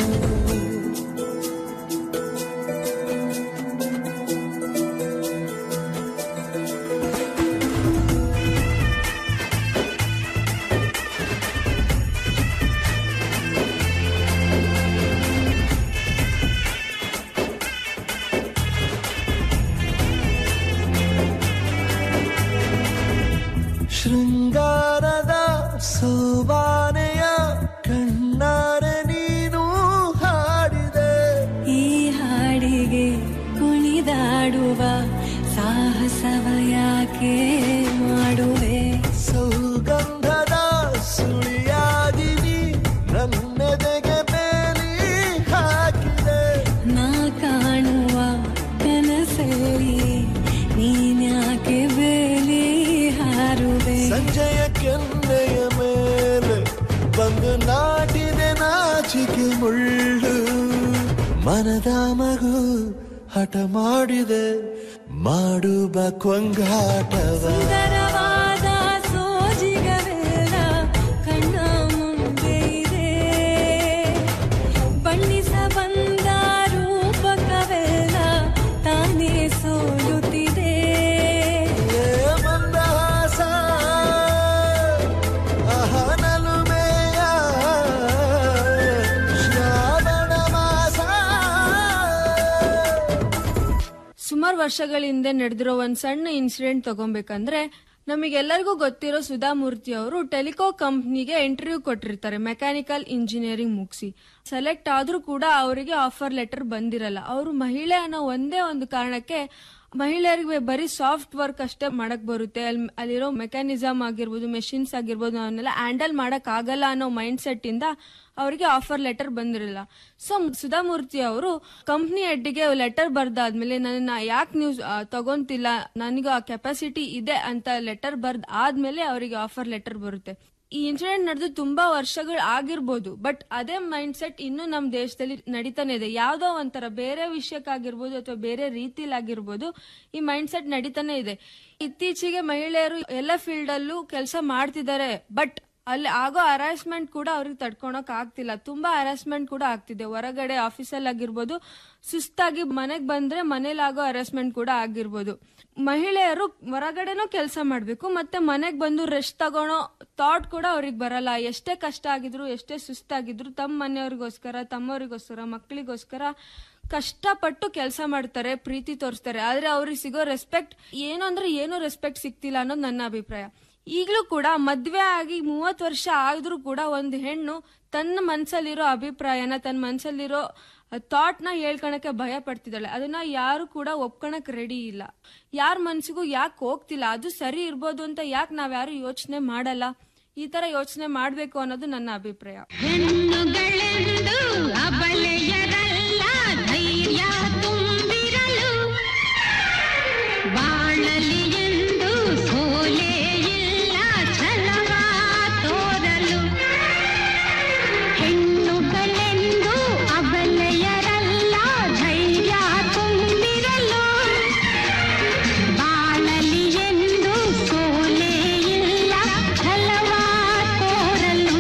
ಶೃಂಗಾರದ ಸೋಬಾನೆಯ ಕಣ್ಣಾರೆ ನೀನು ಹಾಡಿದೆ ಈ ಹಾಡಿಗೆ ಕುಣಿದಾಡುವ ಸಾಹಸವ ಯಾಕೆ ಮಾಡುವೆ ಸೌಗಂಧದ ಸುಳಿಯಾಗಿ ನೀ ನನ್ನೆದೆಗೆ ಬೇಲಿ ಹಾಕಿದೆ ನಾ ಕಾಣುವ ಕನಸಲ್ಲಿ ನೀನ್ಯಾಕೆ ಬೇಲಿ ಹಾರುವೆ ಸಂಜೆಯ ಕೆನ್ನೆಯ ಮೇಲೆ ಬಂದು ನಾಟಿದೆ ನಾಚಿಕೆ ಮುಳ್ಳು ಮನದ ಮಗು ಹಠ ಮಾಡಿದೆ ಮಾಡುವ ಕೊಂಗಾಟವ ಸುಂದರವಾದ ಸೋಜಿಗವೆಲ್ಲ ಕಣ್ಣ ಮುಂದೆ ಇದೆ ಬಣ್ಣಿಸ ಬಂದ ರೂಪಕವೆಲ್ಲ ತಾನೇ ಸೋಲುತ್ತಿದೆ ಮಂದಹಾಸ ಅಹನಲುಮೆಯ ಶ್ರಾವಣ ಮಾಸ ಸುಮಾರು ವರ್ಷಗಳ ಹಿಂದೆ ನಡೆದಿರೋ ಒಂದ್ ಸಣ್ಣ ಇನ್ಸಿಡೆಂಟ್ ತಗೊಬೇಕಂದ್ರೆ ನಮಗೆಲ್ಲರಿಗೂ ಗೊತ್ತಿರೋ ಸುಧಾಮೂರ್ತಿ ಅವರು ಟೆಲಿಕೋ ಕಂಪ್ನಿಗೆ ಇಂಟರ್ವ್ಯೂ ಕೊಟ್ಟಿರ್ತಾರೆ ಮೆಕ್ಯಾನಿಕಲ್ ಇಂಜಿನಿಯರಿಂಗ್ ಮುಗಿಸಿ ಸೆಲೆಕ್ಟ್ ಆದ್ರೂ ಕೂಡ ಅವರಿಗೆ ಆಫರ್ ಲೆಟರ್ ಬಂದಿರಲ್ಲ ಅವರು ಮಹಿಳೆ ಅನ್ನೋ ಒಂದೇ ಒಂದು ಕಾರಣಕ್ಕೆ ಮಹಿಳೆಯರಿಗೆ ಬರೀ ಸಾಫ್ಟ್ ವರ್ಕ್ ಅಷ್ಟೇ ಮಾಡಕ್ ಬರುತ್ತೆ ಅಲ್ಲಿ ಅಲ್ಲಿರೋ ಮೆಕ್ಯಾನಿಸಮ್ ಆಗಿರ್ಬೋದು ಮೆಷಿನ್ಸ್ ಆಗಿರ್ಬೋದು ಅವನ್ನೆಲ್ಲ ಹ್ಯಾಂಡಲ್ ಮಾಡಕ್ ಆಗಲ್ಲ ಅನ್ನೋ ಮೈಂಡ್ ಸೆಟ್ ಇಂದ ಅವರಿಗೆ ಆಫರ್ ಲೆಟರ್ ಬಂದಿರಲಿಲ್ಲ ಸೊ ಸುಧಾಮೂರ್ತಿ ಅವರು ಕಂಪ್ನಿ ಹೆಡ್ಗೆ ಲೆಟರ್ ಬರ್ದಾದ್ಮೇಲೆ ನನ್ನ ಯಾಕೆ ನೀವು ಆ, ತಗೊಂತಿಲ್ಲ ನನಗೆ ಆ ಕೆಪಾಸಿಟಿ ಇದೆ ಅಂತ ಲೆಟರ್ ಬರ್ದ್ ಆದ್ಮೇಲೆ ಅವರಿಗೆ ಆಫರ್ ಲೆಟರ್ ಬರುತ್ತೆ ಈ ಇನ್ಸಿಡೆಂಟ್ ನಡೆದು ತುಂಬಾ ವರ್ಷಗಳು ಆಗಿರ್ಬೋದು ಬಟ್ ಅದೇ ಮೈಂಡ್ ಸೆಟ್ ಇನ್ನೂ ನಮ್ಮ ದೇಶದಲ್ಲಿ ನಡೀತಾನೆ ಇದೆ ಯಾವ್ದೋ ಒಂಥರ ಬೇರೆ ವಿಷಯಕ್ಕಾಗಿರ್ಬೋದು ಅಥವಾ ಬೇರೆ ರೀತಿಲಾಗಿರ್ಬೋದು ಈ ಮೈಂಡ್ ಸೆಟ್ ನಡೀತಾನೆ ಇದೆ ಇತ್ತೀಚೆಗೆ ಮಹಿಳೆಯರು ಎಲ್ಲ ಫೀಲ್ಡ್ ಅಲ್ಲೂ ಕೆಲಸ ಮಾಡ್ತಿದ್ದಾರೆ ಬಟ್ ಅಲ್ಲಿ ಆಗೋ ಹರಾಸ್ಮೆಂಟ್ ಕೂಡ ಅವ್ರಿಗೆ ತಡ್ಕೊಳಕ್ ಆಗ್ತಿಲ್ಲ ತುಂಬಾ ಹರಾಸ್ಮೆಂಟ್ ಕೂಡ ಆಗ್ತಿದೆ ಹೊರಗಡೆ ಆಫೀಸಲ್ಲಿ ಆಗಿರ್ಬೋದು ಸುಸ್ತಾಗಿ ಮನೆಗ್ ಬಂದ್ರೆ ಮನೇಲಿ ಆಗೋ ಹರಾಸ್ಮೆಂಟ್ ಕೂಡ ಆಗಿರ್ಬೋದು ಮಹಿಳೆಯರು ಹೊರಗಡೆನೂ ಕೆಲಸ ಮಾಡ್ಬೇಕು ಮತ್ತೆ ಮನೆಗ್ ಬಂದು ರೆಸ್ಟ್ ತಗೊಳೋ ಥಾಟ್ ಕೂಡ ಅವ್ರಿಗೆ ಬರಲ್ಲ ಎಷ್ಟೇ ಕಷ್ಟ ಆಗಿದ್ರು ಎಷ್ಟೇ ಸುಸ್ತಾಗಿದ್ರು ತಮ್ಮ ಮನೆಯವ್ರಿಗೋಸ್ಕರ ತಮ್ಮವ್ರಿಗೋಸ್ಕರ ಮಕ್ಕಳಿಗೋಸ್ಕರ ಕಷ್ಟಪಟ್ಟು ಕೆಲಸ ಮಾಡ್ತಾರೆ ಪ್ರೀತಿ ತೋರಿಸ್ತಾರೆ ಆದ್ರೆ ಅವ್ರಿಗೆ ಸಿಗೋ ರೆಸ್ಪೆಕ್ಟ್ ಏನು ಅಂದ್ರೆ ಏನು ರೆಸ್ಪೆಕ್ಟ್ ಸಿಗ್ತಿಲ್ಲ ಅನ್ನೋದು ನನ್ನ ಅಭಿಪ್ರಾಯ ಈಗಲೂ ಕೂಡ ಮದ್ವೆ ಆಗಿ ಮೂವತ್ ವರ್ಷ ಆದ್ರೂ ಕೂಡ ಒಂದು ಹೆಣ್ಣು ತನ್ನ ಮನ್ಸಲ್ಲಿರೋ ಅಭಿಪ್ರಾಯನ ತನ್ನ ಮನ್ಸಲ್ಲಿರೋ ಥಾಟ್ ನ ಹೇಳ್ಕೊಳಕ್ಕೆ ಭಯ ಪಡ್ತಿದ್ದಾಳೆ ಅದನ್ನ ಯಾರು ಕೂಡ ಒಪ್ಕೊಳಕ್ ರೆಡಿ ಇಲ್ಲ ಯಾರ ಮನ್ಸಿಗೂ ಯಾಕೆ ಹೋಗ್ತಿಲ್ಲ ಅದು ಸರಿ ಇರ್ಬೋದು ಅಂತ ಯಾಕೆ ನಾವ್ಯಾರು ಯೋಚನೆ ಮಾಡಲ್ಲ ಈ ತರ ಯೋಚನೆ ಮಾಡ್ಬೇಕು ಅನ್ನೋದು ನನ್ನ ಅಭಿಪ್ರಾಯ ಹೆಣ್ಣುಗಳೆಂದು ಅಬಲೆಯರಲ್ಲ ಧೈರ್ಯ ತುಂಬಿರಲು ಬಾಳಲಿ ಎಂದು ಸೋಲೆ ಇಲ್ಲ ಛಲವ ತೋರಲು ಹೆಣ್ಣುಗಳೆಂದು ಅಬಲೆಯರಲ್ಲ ಧೈರ್ಯ ತುಂಬಿರಲು ಬಾಳಲಿ ಎಂದು ಸೋಲೆ ಇಲ್ಲ ಛಲವ ತೋರಲು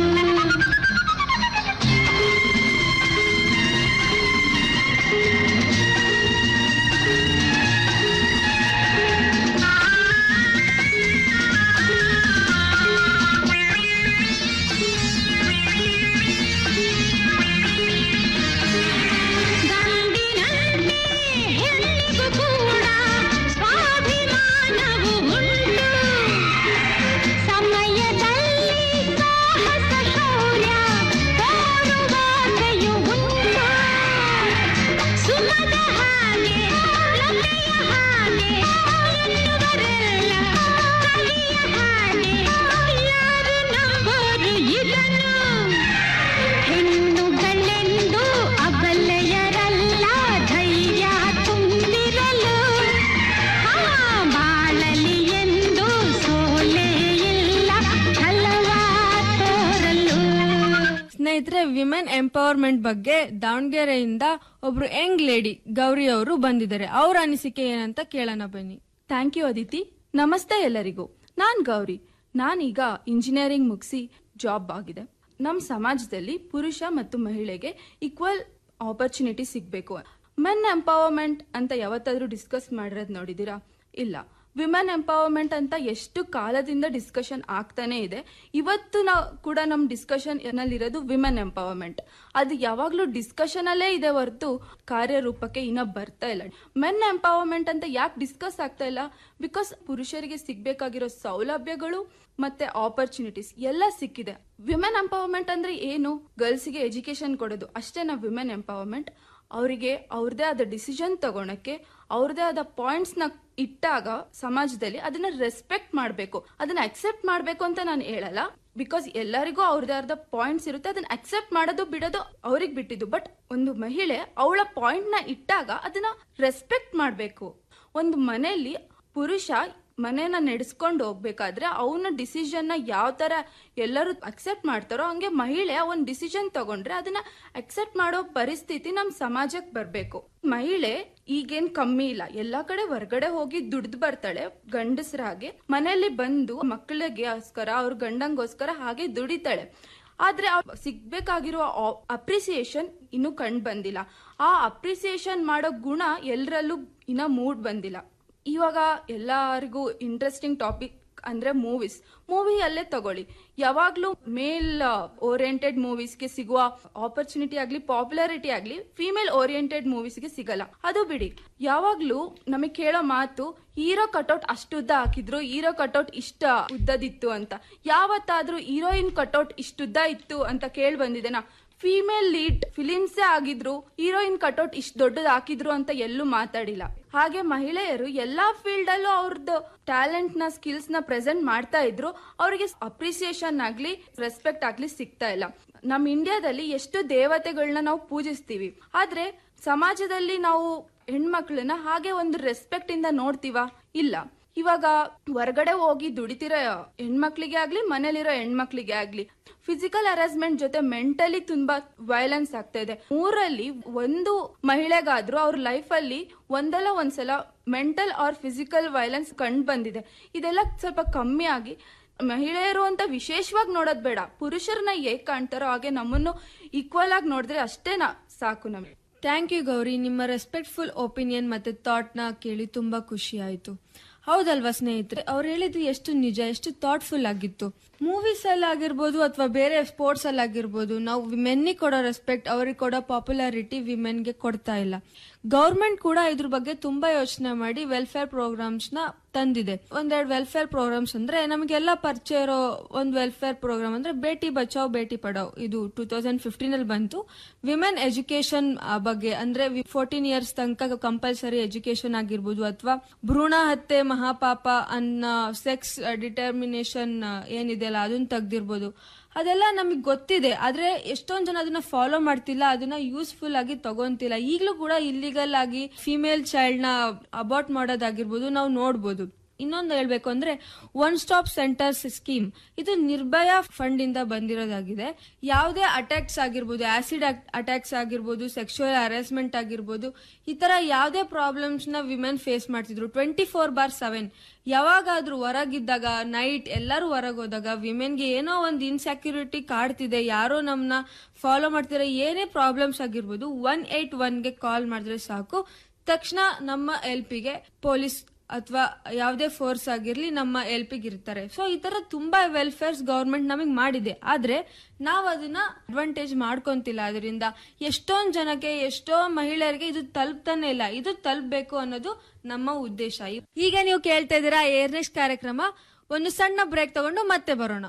ಅಂದ್ರೆ ವಿಮೆನ್ ಎಂಪವರ್ಮೆಂಟ್ ಬಗ್ಗೆ ದಾವಣಗೆರೆಯಿಂದ ಒಬ್ರು ಯಂಗ್ ಲೇಡಿ ಗೌರಿ ಅವರು ಬಂದಿದ್ದಾರೆ ಅವ್ರ ಅನಿಸಿಕೆ ಏನಂತ ಕೇಳೋಣ ಬನ್ನಿ ಥ್ಯಾಂಕ್ ಯು ಅದಿತಿ ನಮಸ್ತೆ ಎಲ್ಲರಿಗೂ ನಾನ್ ಗೌರಿ ನಾನೀಗ ಇಂಜಿನಿಯರಿಂಗ್ ಮುಗಿಸಿ ಜಾಬ್ ಆಗಿದೆ ನಮ್ಮ ಸಮಾಜದಲ್ಲಿ ಪುರುಷ ಮತ್ತು ಮಹಿಳೆಗೆ ಈಕ್ವಲ್ ಆಪರ್ಚುನಿಟಿ ಸಿಗಬೇಕು ಮೆನ್ ಎಂಪವರ್ಮೆಂಟ್ ಅಂತ ಯಾವತ್ತಾದ್ರೂ ಡಿಸ್ಕಸ್ ಮಾಡಿರೋದು ನೋಡಿದೀರಾ ಇಲ್ಲ ವಿಮೆನ್ ಎಂಪವರ್ಮೆಂಟ್ ಅಂತ ಎಷ್ಟು ಕಾಲದಿಂದ ಡಿಸ್ಕಷನ್ ಆಗ್ತಾನೆ ಇದೆ ಇವತ್ತು ನಾವು ಕೂಡ ನಮ್ಮ ಡಿಸ್ಕಷನ್ ನಲ್ಲಿರೋದು ವಿಮೆನ್ ಎಂಪವರ್ಮೆಂಟ್ ಅದು ಯಾವಾಗ್ಲೂ ಡಿಸ್ಕಷನ್ ಅಲ್ಲೇ ಇದೆ ಹೊರತು ಕಾರ್ಯರೂಪಕ್ಕೆ ಇನ್ನ ಬರ್ತಾ ಇಲ್ಲ ಮೆನ್ ಎಂಪವರ್ಮೆಂಟ್ ಅಂತ ಯಾಕೆ ಡಿಸ್ಕಸ್ ಆಗ್ತಾ ಇಲ್ಲ ಬಿಕಾಸ್ ಪುರುಷರಿಗೆ ಸಿಗ್ಬೇಕಾಗಿರೋ ಸೌಲಭ್ಯಗಳು ಮತ್ತೆ ಆಪರ್ಚುನಿಟೀಸ್ ಎಲ್ಲ ಸಿಕ್ಕಿದೆ ವಿಮೆನ್ ಎಂಪವರ್ಮೆಂಟ್ ಅಂದ್ರೆ ಏನು ಗರ್ಲ್ಸ್ಗೆ ಎಜುಕೇಶನ್ ಕೊಡೋದು ಅಷ್ಟೇ ನಾವು ವಿಮೆನ್ ಎಂಪವರ್ಮೆಂಟ್ ಅವರಿಗೆ ಅವ್ರದೇ ಆದ ಡಿಸಿಷನ್ ತಗೊಳಕ್ಕೆ ಅವ್ರದೇ ಆದ ಪಾಯಿಂಟ್ಸ್ ನ ಇಟ್ಟಾಗ ಸಮಾಜದಲ್ಲಿ ಅದನ್ನ ರೆಸ್ಪೆಕ್ಟ್ ಮಾಡಬೇಕು ಅದನ್ನ ಅಕ್ಸೆಪ್ಟ್ ಮಾಡಬೇಕು ಅಂತ ನಾನು ಹೇಳಲ್ಲ ಬಿಕಾಸ್ ಎಲ್ಲರಿಗೂ ಅವ್ರದೇ ಆದ ಪಾಯಿಂಟ್ಸ್ ಇರುತ್ತೆ ಅದನ್ನ ಅಕ್ಸೆಪ್ಟ್ ಮಾಡೋದು ಬಿಡೋದು ಅವ್ರಿಗೆ ಬಿಟ್ಟಿದ್ದು ಬಟ್ ಒಂದು ಮಹಿಳೆ ಅವಳ ಪಾಯಿಂಟ್ ನ ಇಟ್ಟಾಗ ಅದನ್ನ ರೆಸ್ಪೆಕ್ಟ್ ಮಾಡಬೇಕು ಒಂದು ಮನೆಯಲ್ಲಿ ಪುರುಷ ಮನೇನ ನಡೆಸ್ಕೊಂಡು ಹೋಗ್ಬೇಕಾದ್ರೆ ಅವನ ಡಿಸಿಷನ್ ನ ಯಾವ ತರ ಎಲ್ಲರೂ ಅಕ್ಸೆಪ್ಟ್ ಮಾಡ್ತಾರೋ ಹಂಗೆ ಮಹಿಳೆ ಒಂದ್ ಡಿಸಿಷನ್ ತಗೊಂಡ್ರೆ ಅದನ್ನ ಅಕ್ಸೆಪ್ಟ್ ಮಾಡೋ ಪರಿಸ್ಥಿತಿ ನಮ್ ಸಮಾಜಕ್ಕೆ ಬರ್ಬೇಕು ಮಹಿಳೆ ಈಗೇನ್ ಕಮ್ಮಿ ಇಲ್ಲ ಎಲ್ಲಾ ಕಡೆ ಹೊರಗಡೆ ಹೋಗಿ ದುಡ್ದು ಬರ್ತಾಳೆ ಗಂಡಸರಾಗೆ ಮನೆಯಲ್ಲಿ ಬಂದು ಮಕ್ಕಳಿಗೋಸ್ಕರ ಅವ್ರ ಗಂಡಂಗೋಸ್ಕರ ಹಾಗೆ ದುಡಿತಾಳೆ ಆದ್ರೆ ಆ ಸಿಗ್ಬೇಕಾಗಿರೋ ಅಪ್ರಿಸಿಯೇಷನ್ ಇನ್ನು ಕಂಡು ಬಂದಿಲ್ಲ ಆ ಅಪ್ರಿಸಿಯೇಷನ್ ಮಾಡೋ ಗುಣ ಎಲ್ಲರಲ್ಲೂ ಇನ್ನ ಮೂಡ್ ಬಂದಿಲ್ಲ ಇವಾಗ ಎಲ್ಲರಿಗೂ ಇಂಟ್ರೆಸ್ಟಿಂಗ್ ಟಾಪಿಕ್ ಅಂದ್ರೆ ಮೂವೀಸ್ ಮೂವಿ ಅಲ್ಲೇ ತಗೊಳ್ಳಿ ಯಾವಾಗ್ಲೂ ಮೇಲ್ ಓರಿಯೆಂಟೆಡ್ ಮೂವೀಸ್ಗೆ ಸಿಗುವ ಆಪರ್ಚುನಿಟಿ ಆಗ್ಲಿ ಪಾಪ್ಯುಲಾರಿಟಿ ಆಗ್ಲಿ ಫಿಮೇಲ್ ಓರಿಯೆಂಟೆಡ್ ಮೂವೀಸ್ಗೆ ಸಿಗಲ್ಲ ಅದು ಬಿಡಿ ಯಾವಾಗ್ಲೂ ನಮಗೆ ಕೇಳೋ ಮಾತು ಹೀರೋ ಕಟೌಟ್ ಅಷ್ಟು ಉದ್ದ ಹಾಕಿದ್ರು ಹೀರೋ ಕಟೌಟ್ ಇಷ್ಟ ಉದ್ದದಿತ್ತು ಅಂತ ಯಾವತ್ತಾದ್ರೂ ಹೀರೋಯಿನ್ ಕಟೌಟ್ ಇಷ್ಟುದ್ದ ಇತ್ತು ಅಂತ ಕೇಳಿ ಬಂದಿದೆನಾ ಫಿಮೇಲ್ ಲೀಡ್ ಫಿಲಿಮ್ಸೇ ಆಗಿದ್ರು ಹೀರೋಯಿನ್ ಕಟೌಟ್ ಇಷ್ಟು ದೊಡ್ಡದು ಹಾಕಿದ್ರು ಅಂತ ಎಲ್ಲೂ ಮಾತಾಡಿಲ್ಲ ಹಾಗೆ ಮಹಿಳೆಯರು ಎಲ್ಲಾ ಫೀಲ್ಡ್ ಅಲ್ಲೂ ಅವ್ರದ್ದು ಟ್ಯಾಲೆಂಟ್ ನ ಸ್ಕಿಲ್ಸ್ ನ ಪ್ರೆಸೆಂಟ್ ಮಾಡ್ತಾ ಇದ್ರು ಅವರಿಗೆ ಅಪ್ರಿಸಿಯೇಷನ್ ಆಗ್ಲಿ ರೆಸ್ಪೆಕ್ಟ್ ಆಗ್ಲಿ ಸಿಗ್ತಾ ಇಲ್ಲ ನಮ್ ಇಂಡಿಯಾದಲ್ಲಿ ಎಷ್ಟು ದೇವತೆಗಳನ್ನ ನಾವು ಪೂಜಿಸ್ತೀವಿ ಆದ್ರೆ ಸಮಾಜದಲ್ಲಿ ನಾವು ಹೆಣ್ಮಕ್ಳನ್ನ ಹಾಗೆ ಒಂದು ರೆಸ್ಪೆಕ್ಟ್ ಇಂದ ನೋಡ್ತೀವ ಇಲ್ಲ ಇವಾಗ ಹೊರಗಡೆ ಹೋಗಿ ದುಡಿತಿರೋ ಹೆಣ್ಮಕ್ಳಿಗೆ ಆಗ್ಲಿ ಮನೇಲಿರೋ ಹೆಣ್ಮಕ್ಳಿಗೆ ಆಗ್ಲಿ ಫಿಸಿಕಲ್ ಹರಾಸ್ಮೆಂಟ್ ಜೊತೆ ಮೆಂಟಲಿ ತುಂಬಾ ವೈಲೆನ್ಸ್ ಆಗ್ತಾ ಇದೆ ಮೂರಲ್ಲಿ ಒಂದು ಮಹಿಳೆಗಾದ್ರೂ ಅವ್ರ ಲೈಫ್ ಅಲ್ಲಿ ಒಂದಲ್ಲ ಒಂದ್ಸಲ ಮೆಂಟಲ್ ಆರ್ ಫಿಸಿಕಲ್ ವೈಲೆನ್ಸ್ ಕಂಡು ಬಂದಿದೆ ಇದೆಲ್ಲ ಸ್ವಲ್ಪ ಕಮ್ಮಿ ಆಗಿ ಮಹಿಳೆಯರು ಅಂತ ವಿಶೇಷವಾಗಿ ನೋಡೋದ್ ಬೇಡ ಪುರುಷರನ್ನ ಹೇಗ್ ಕಾಣ್ತಾರೋ ಹಾಗೆ ನಮ್ಮನ್ನು ಈಕ್ವಲ್ ಆಗಿ ನೋಡಿದ್ರೆ ಅಷ್ಟೇನಾ ಸಾಕು ನಮಗೆ ಥ್ಯಾಂಕ್ ಯು ಗೌರಿ ನಿಮ್ಮ ರೆಸ್ಪೆಕ್ಟ್ಫುಲ್ ಒಪಿನಿಯನ್ ಮತ್ತೆ ಥಾಟ್ ನ ಕೇಳಿ ತುಂಬಾ ಖುಷಿ ಆಯ್ತು ಹೌದಲ್ವಾ ಸ್ನೇಹಿತರೆ ಅವ್ರು ಹೇಳಿದ್ದು ಎಷ್ಟು ನಿಜ ಎಷ್ಟು ಥಾಟ್ಫುಲ್ ಆಗಿತ್ತು ಮೂವೀಸ್ ಅಲ್ಲಿ ಆಗಿರ್ಬೋದು ಅಥವಾ ಬೇರೆ ಸ್ಪೋರ್ಟ್ಸ್ ಅಲ್ಲಿ ಆಗಿರ್ಬೋದು ನಾವು ವಿಮೆನ್ನಿಗೆ ಕೊಡೋ ರೆಸ್ಪೆಕ್ಟ್ ಅವ್ರಿಗೆ ಕೊಡೋ ಪಾಪ್ಯುಲಾರಿಟಿ ವಿಮೆನ್ಗೆ ಕೊಡ್ತಾ ಇಲ್ಲ ಗೌರ್ಮೆಂಟ್ ಕೂಡ ಇದ್ರ ಬಗ್ಗೆ ತುಂಬಾ ಯೋಚನೆ ಮಾಡಿ ವೆಲ್ಫೇರ್ ಪ್ರೋಗ್ರಾಮ್ಸ್ ನ ತಂದಿದೆ ಒಂದೆರಡು ವೆಲ್ಫೇರ್ ಪ್ರೋಗ್ರಾಮ್ಸ್ ಅಂದ್ರೆ ನಮಗೆಲ್ಲ ಪರಿಚಯ ಇರೋ ಒಂದು ವೆಲ್ಫೇರ್ ಪ್ರೋಗ್ರಾಮ್ ಅಂದ್ರೆ ಬೇಟಿ ಬಚಾವ್ ಬೇಟಿ ಪಡಾವ್ ಇದು ಟೂ ತೌಸಂಡ್ ಫಿಫ್ಟೀನ್ ಅಲ್ಲಿ ಬಂತು ವಿಮೆನ್ ಎಜುಕೇಶನ್ ಬಗ್ಗೆ ಅಂದ್ರೆ ಫೋರ್ಟೀನ್ ಇಯರ್ಸ್ ತನಕ ಕಂಪಲ್ಸರಿ ಎಜುಕೇಶನ್ ಆಗಿರ್ಬೋದು ಅಥವಾ ಭ್ರೂಣ ಹತ್ಯೆ ಮಹಾಪಾಪ ಅನ್ನೋ ಸೆಕ್ಸ್ ಡಿಟರ್ಮಿನೇಷನ್ ಏನಿದೆಯಲ್ಲ ಅದನ್ನ ತೆಗ್ದಿರ್ಬೋದು ಅದೆಲ್ಲ ನಮಗೆ ಗೊತ್ತಿದೆ ಆದ್ರೆ ಎಷ್ಟೊಂದ್ ಜನ ಅದನ್ನ ಫಾಲೋ ಮಾಡ್ತಿಲ್ಲ ಅದನ್ನ ಯೂಸ್ಫುಲ್ ಆಗಿ ತಗೊಂತಿಲ್ಲ ಈಗಲೂ ಕೂಡ ಇಲ್ಲಿಗಲ್ ಆಗಿ ಫಿಮೇಲ್ ಚೈಲ್ಡ್ ನ ಅಬಾರ್ಟ್ ಮಾಡೋದಾಗಿರ್ಬೋದು ನಾವು ನೋಡ್ಬೋದು ಇನ್ನೊಂದು ಹೇಳ್ಬೇಕು ಅಂದ್ರೆ ಒನ್ ಸ್ಟಾಪ್ ಸೆಂಟರ್ಸ್ ಸ್ಕೀಮ್ ಇದು ನಿರ್ಭಯ ಫಂಡ್ ಇಂದ ಬಂದಿರೋದಾಗಿದೆ ಯಾವುದೇ ಅಟ್ಯಾಕ್ಸ್ ಆಗಿರ್ಬೋದು ಆಸಿಡ್ ಅಟ್ಯಾಕ್ಸ್ ಆಗಿರ್ಬೋದು ಸೆಕ್ಷುವಲ್ ಹರಾಸ್ಮೆಂಟ್ ಆಗಿರ್ಬೋದು ಈ ತರ ಯಾವುದೇ ಪ್ರಾಬ್ಲಮ್ಸ್ ನ ವಿಮೆನ್ ಫೇಸ್ ಮಾಡ್ತಿದ್ರು ಟ್ವೆಂಟಿ ಫೋರ್ ಬಾರ್ ಸೆವೆನ್ ಯಾವಾಗಾದ್ರೂ ಹೊರಗಿದ್ದಾಗ ನೈಟ್ ಎಲ್ಲರೂ ಹೊರಗೆ ಹೋದಾಗ ವಿಮೆನ್ಗೆ ಏನೋ ಒಂದು ಇನ್ಸೆಕ್ಯೂರಿಟಿ ಕಾಡ್ತಿದೆ ಯಾರೋ ನಮ್ಮನ್ನ ಫಾಲೋ ಮಾಡ್ತಿರೋ ಏನೇ ಪ್ರಾಬ್ಲಮ್ಸ್ ಆಗಿರ್ಬೋದು ಒನ್ ಏಟ್ ಒನ್ಗೆ ಕಾಲ್ ಮಾಡಿದ್ರೆ ಸಾಕು ತಕ್ಷಣ ನಮ್ಮ ಎಲ್ ಪಿಗೆ ಪೊಲೀಸ್ ಅಥವಾ ಯಾವುದೇ ಫೋರ್ಸ್ ಆಗಿರ್ಲಿ ನಮ್ಮ ಎಲ್ ಪಿಗೆ ಇರ್ತಾರೆ ಸೊ ಈ ತರ ತುಂಬಾ ವೆಲ್ಫೇರ್ಸ್ ಗೌರ್ಮೆಂಟ್ ನಮಗೆ ಮಾಡಿದೆ ಆದ್ರೆ ನಾವು ಅದನ್ನ ಅಡ್ವಾಂಟೇಜ್ ಮಾಡ್ಕೊಂತಿಲ್ಲ ಅದರಿಂದ ಎಷ್ಟೊಂದ್ ಜನಕ್ಕೆ ಎಷ್ಟೋ ಮಹಿಳೆಯರಿಗೆ ಇದು ತಲುಪ್ತಾನೆ ಇಲ್ಲ ಇದು ತಲುಪಬೇಕು ಅನ್ನೋದು ನಮ್ಮ ಉದ್ದೇಶ ಈಗ ನೀವು ಕೇಳ್ತಾ ಇದ್ದೀರಾ ಏರ್ನೆಸ್ ಕಾರ್ಯಕ್ರಮ ಒಂದು ಸಣ್ಣ ಬ್ರೇಕ್ ತಗೊಂಡು ಮತ್ತೆ ಬರೋಣ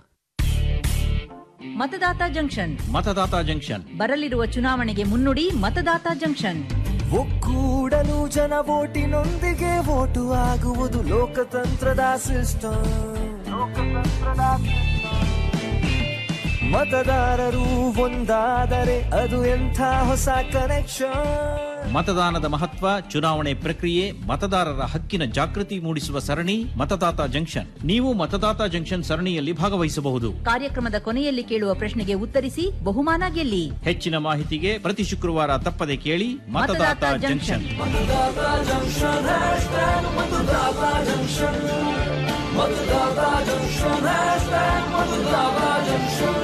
ಮತದಾತ ಜಂಕ್ಷನ್ ಮತದಾತ ಜಂಕ್ಷನ್ ಬರಲಿರುವ ಚುನಾವಣೆಗೆ ಮುನ್ನುಡಿ ಮತದಾತ ಜಂಕ್ಷನ್ ಒಕ್ಕೂಡಲು ಜನ ಓಟಿನೊಂದಿಗೆ ಓಟು ಆಗುವುದು ಲೋಕತಂತ್ರದ ಸಿಸ್ಟಮ್ ಮತದಾರರು ಒಂದಾದರೆ ಅದು ಎಂಥ ಹೊಸ ಕನೆಕ್ಷನ್ ಮತದಾನದ ಮಹತ್ವ ಚುನಾವಣೆ ಪ್ರಕ್ರಿಯೆ ಮತದಾರರ ಹಕ್ಕಿನ ಜಾಗೃತಿ ಮೂಡಿಸುವ ಸರಣಿ ಮತದಾತ ಜಂಕ್ಷನ್ ನೀವು ಮತದಾತ ಜಂಕ್ಷನ್ ಸರಣಿಯಲ್ಲಿ ಭಾಗವಹಿಸಬಹುದು ಕಾರ್ಯಕ್ರಮದ ಕೊನೆಯಲ್ಲಿ ಕೇಳುವ ಪ್ರಶ್ನೆಗೆ ಉತ್ತರಿಸಿ ಬಹುಮಾನ ಗೆಲ್ಲಿ ಹೆಚ್ಚಿನ ಮಾಹಿತಿಗೆ ಪ್ರತಿ ಶುಕ್ರವಾರ ತಪ್ಪದೆ ಕೇಳಿ ಮತದಾತ ಮತದಾತ ಜಂಕ್ಷನ್ ಮತದಾತ ಜಂಕ್ಷನ್ ಹ್ಯಾಶ್ಟ್ಯಾಗ್ ಮತದಾತ ಜಂಕ್ಷನ್ ಮತದಾತ ಜಂಕ್ಷನ್ ಹ್ಯಾಶ್ಟ್ಯಾಗ್ ಮತದಾತ ಜಂಕ್ಷನ್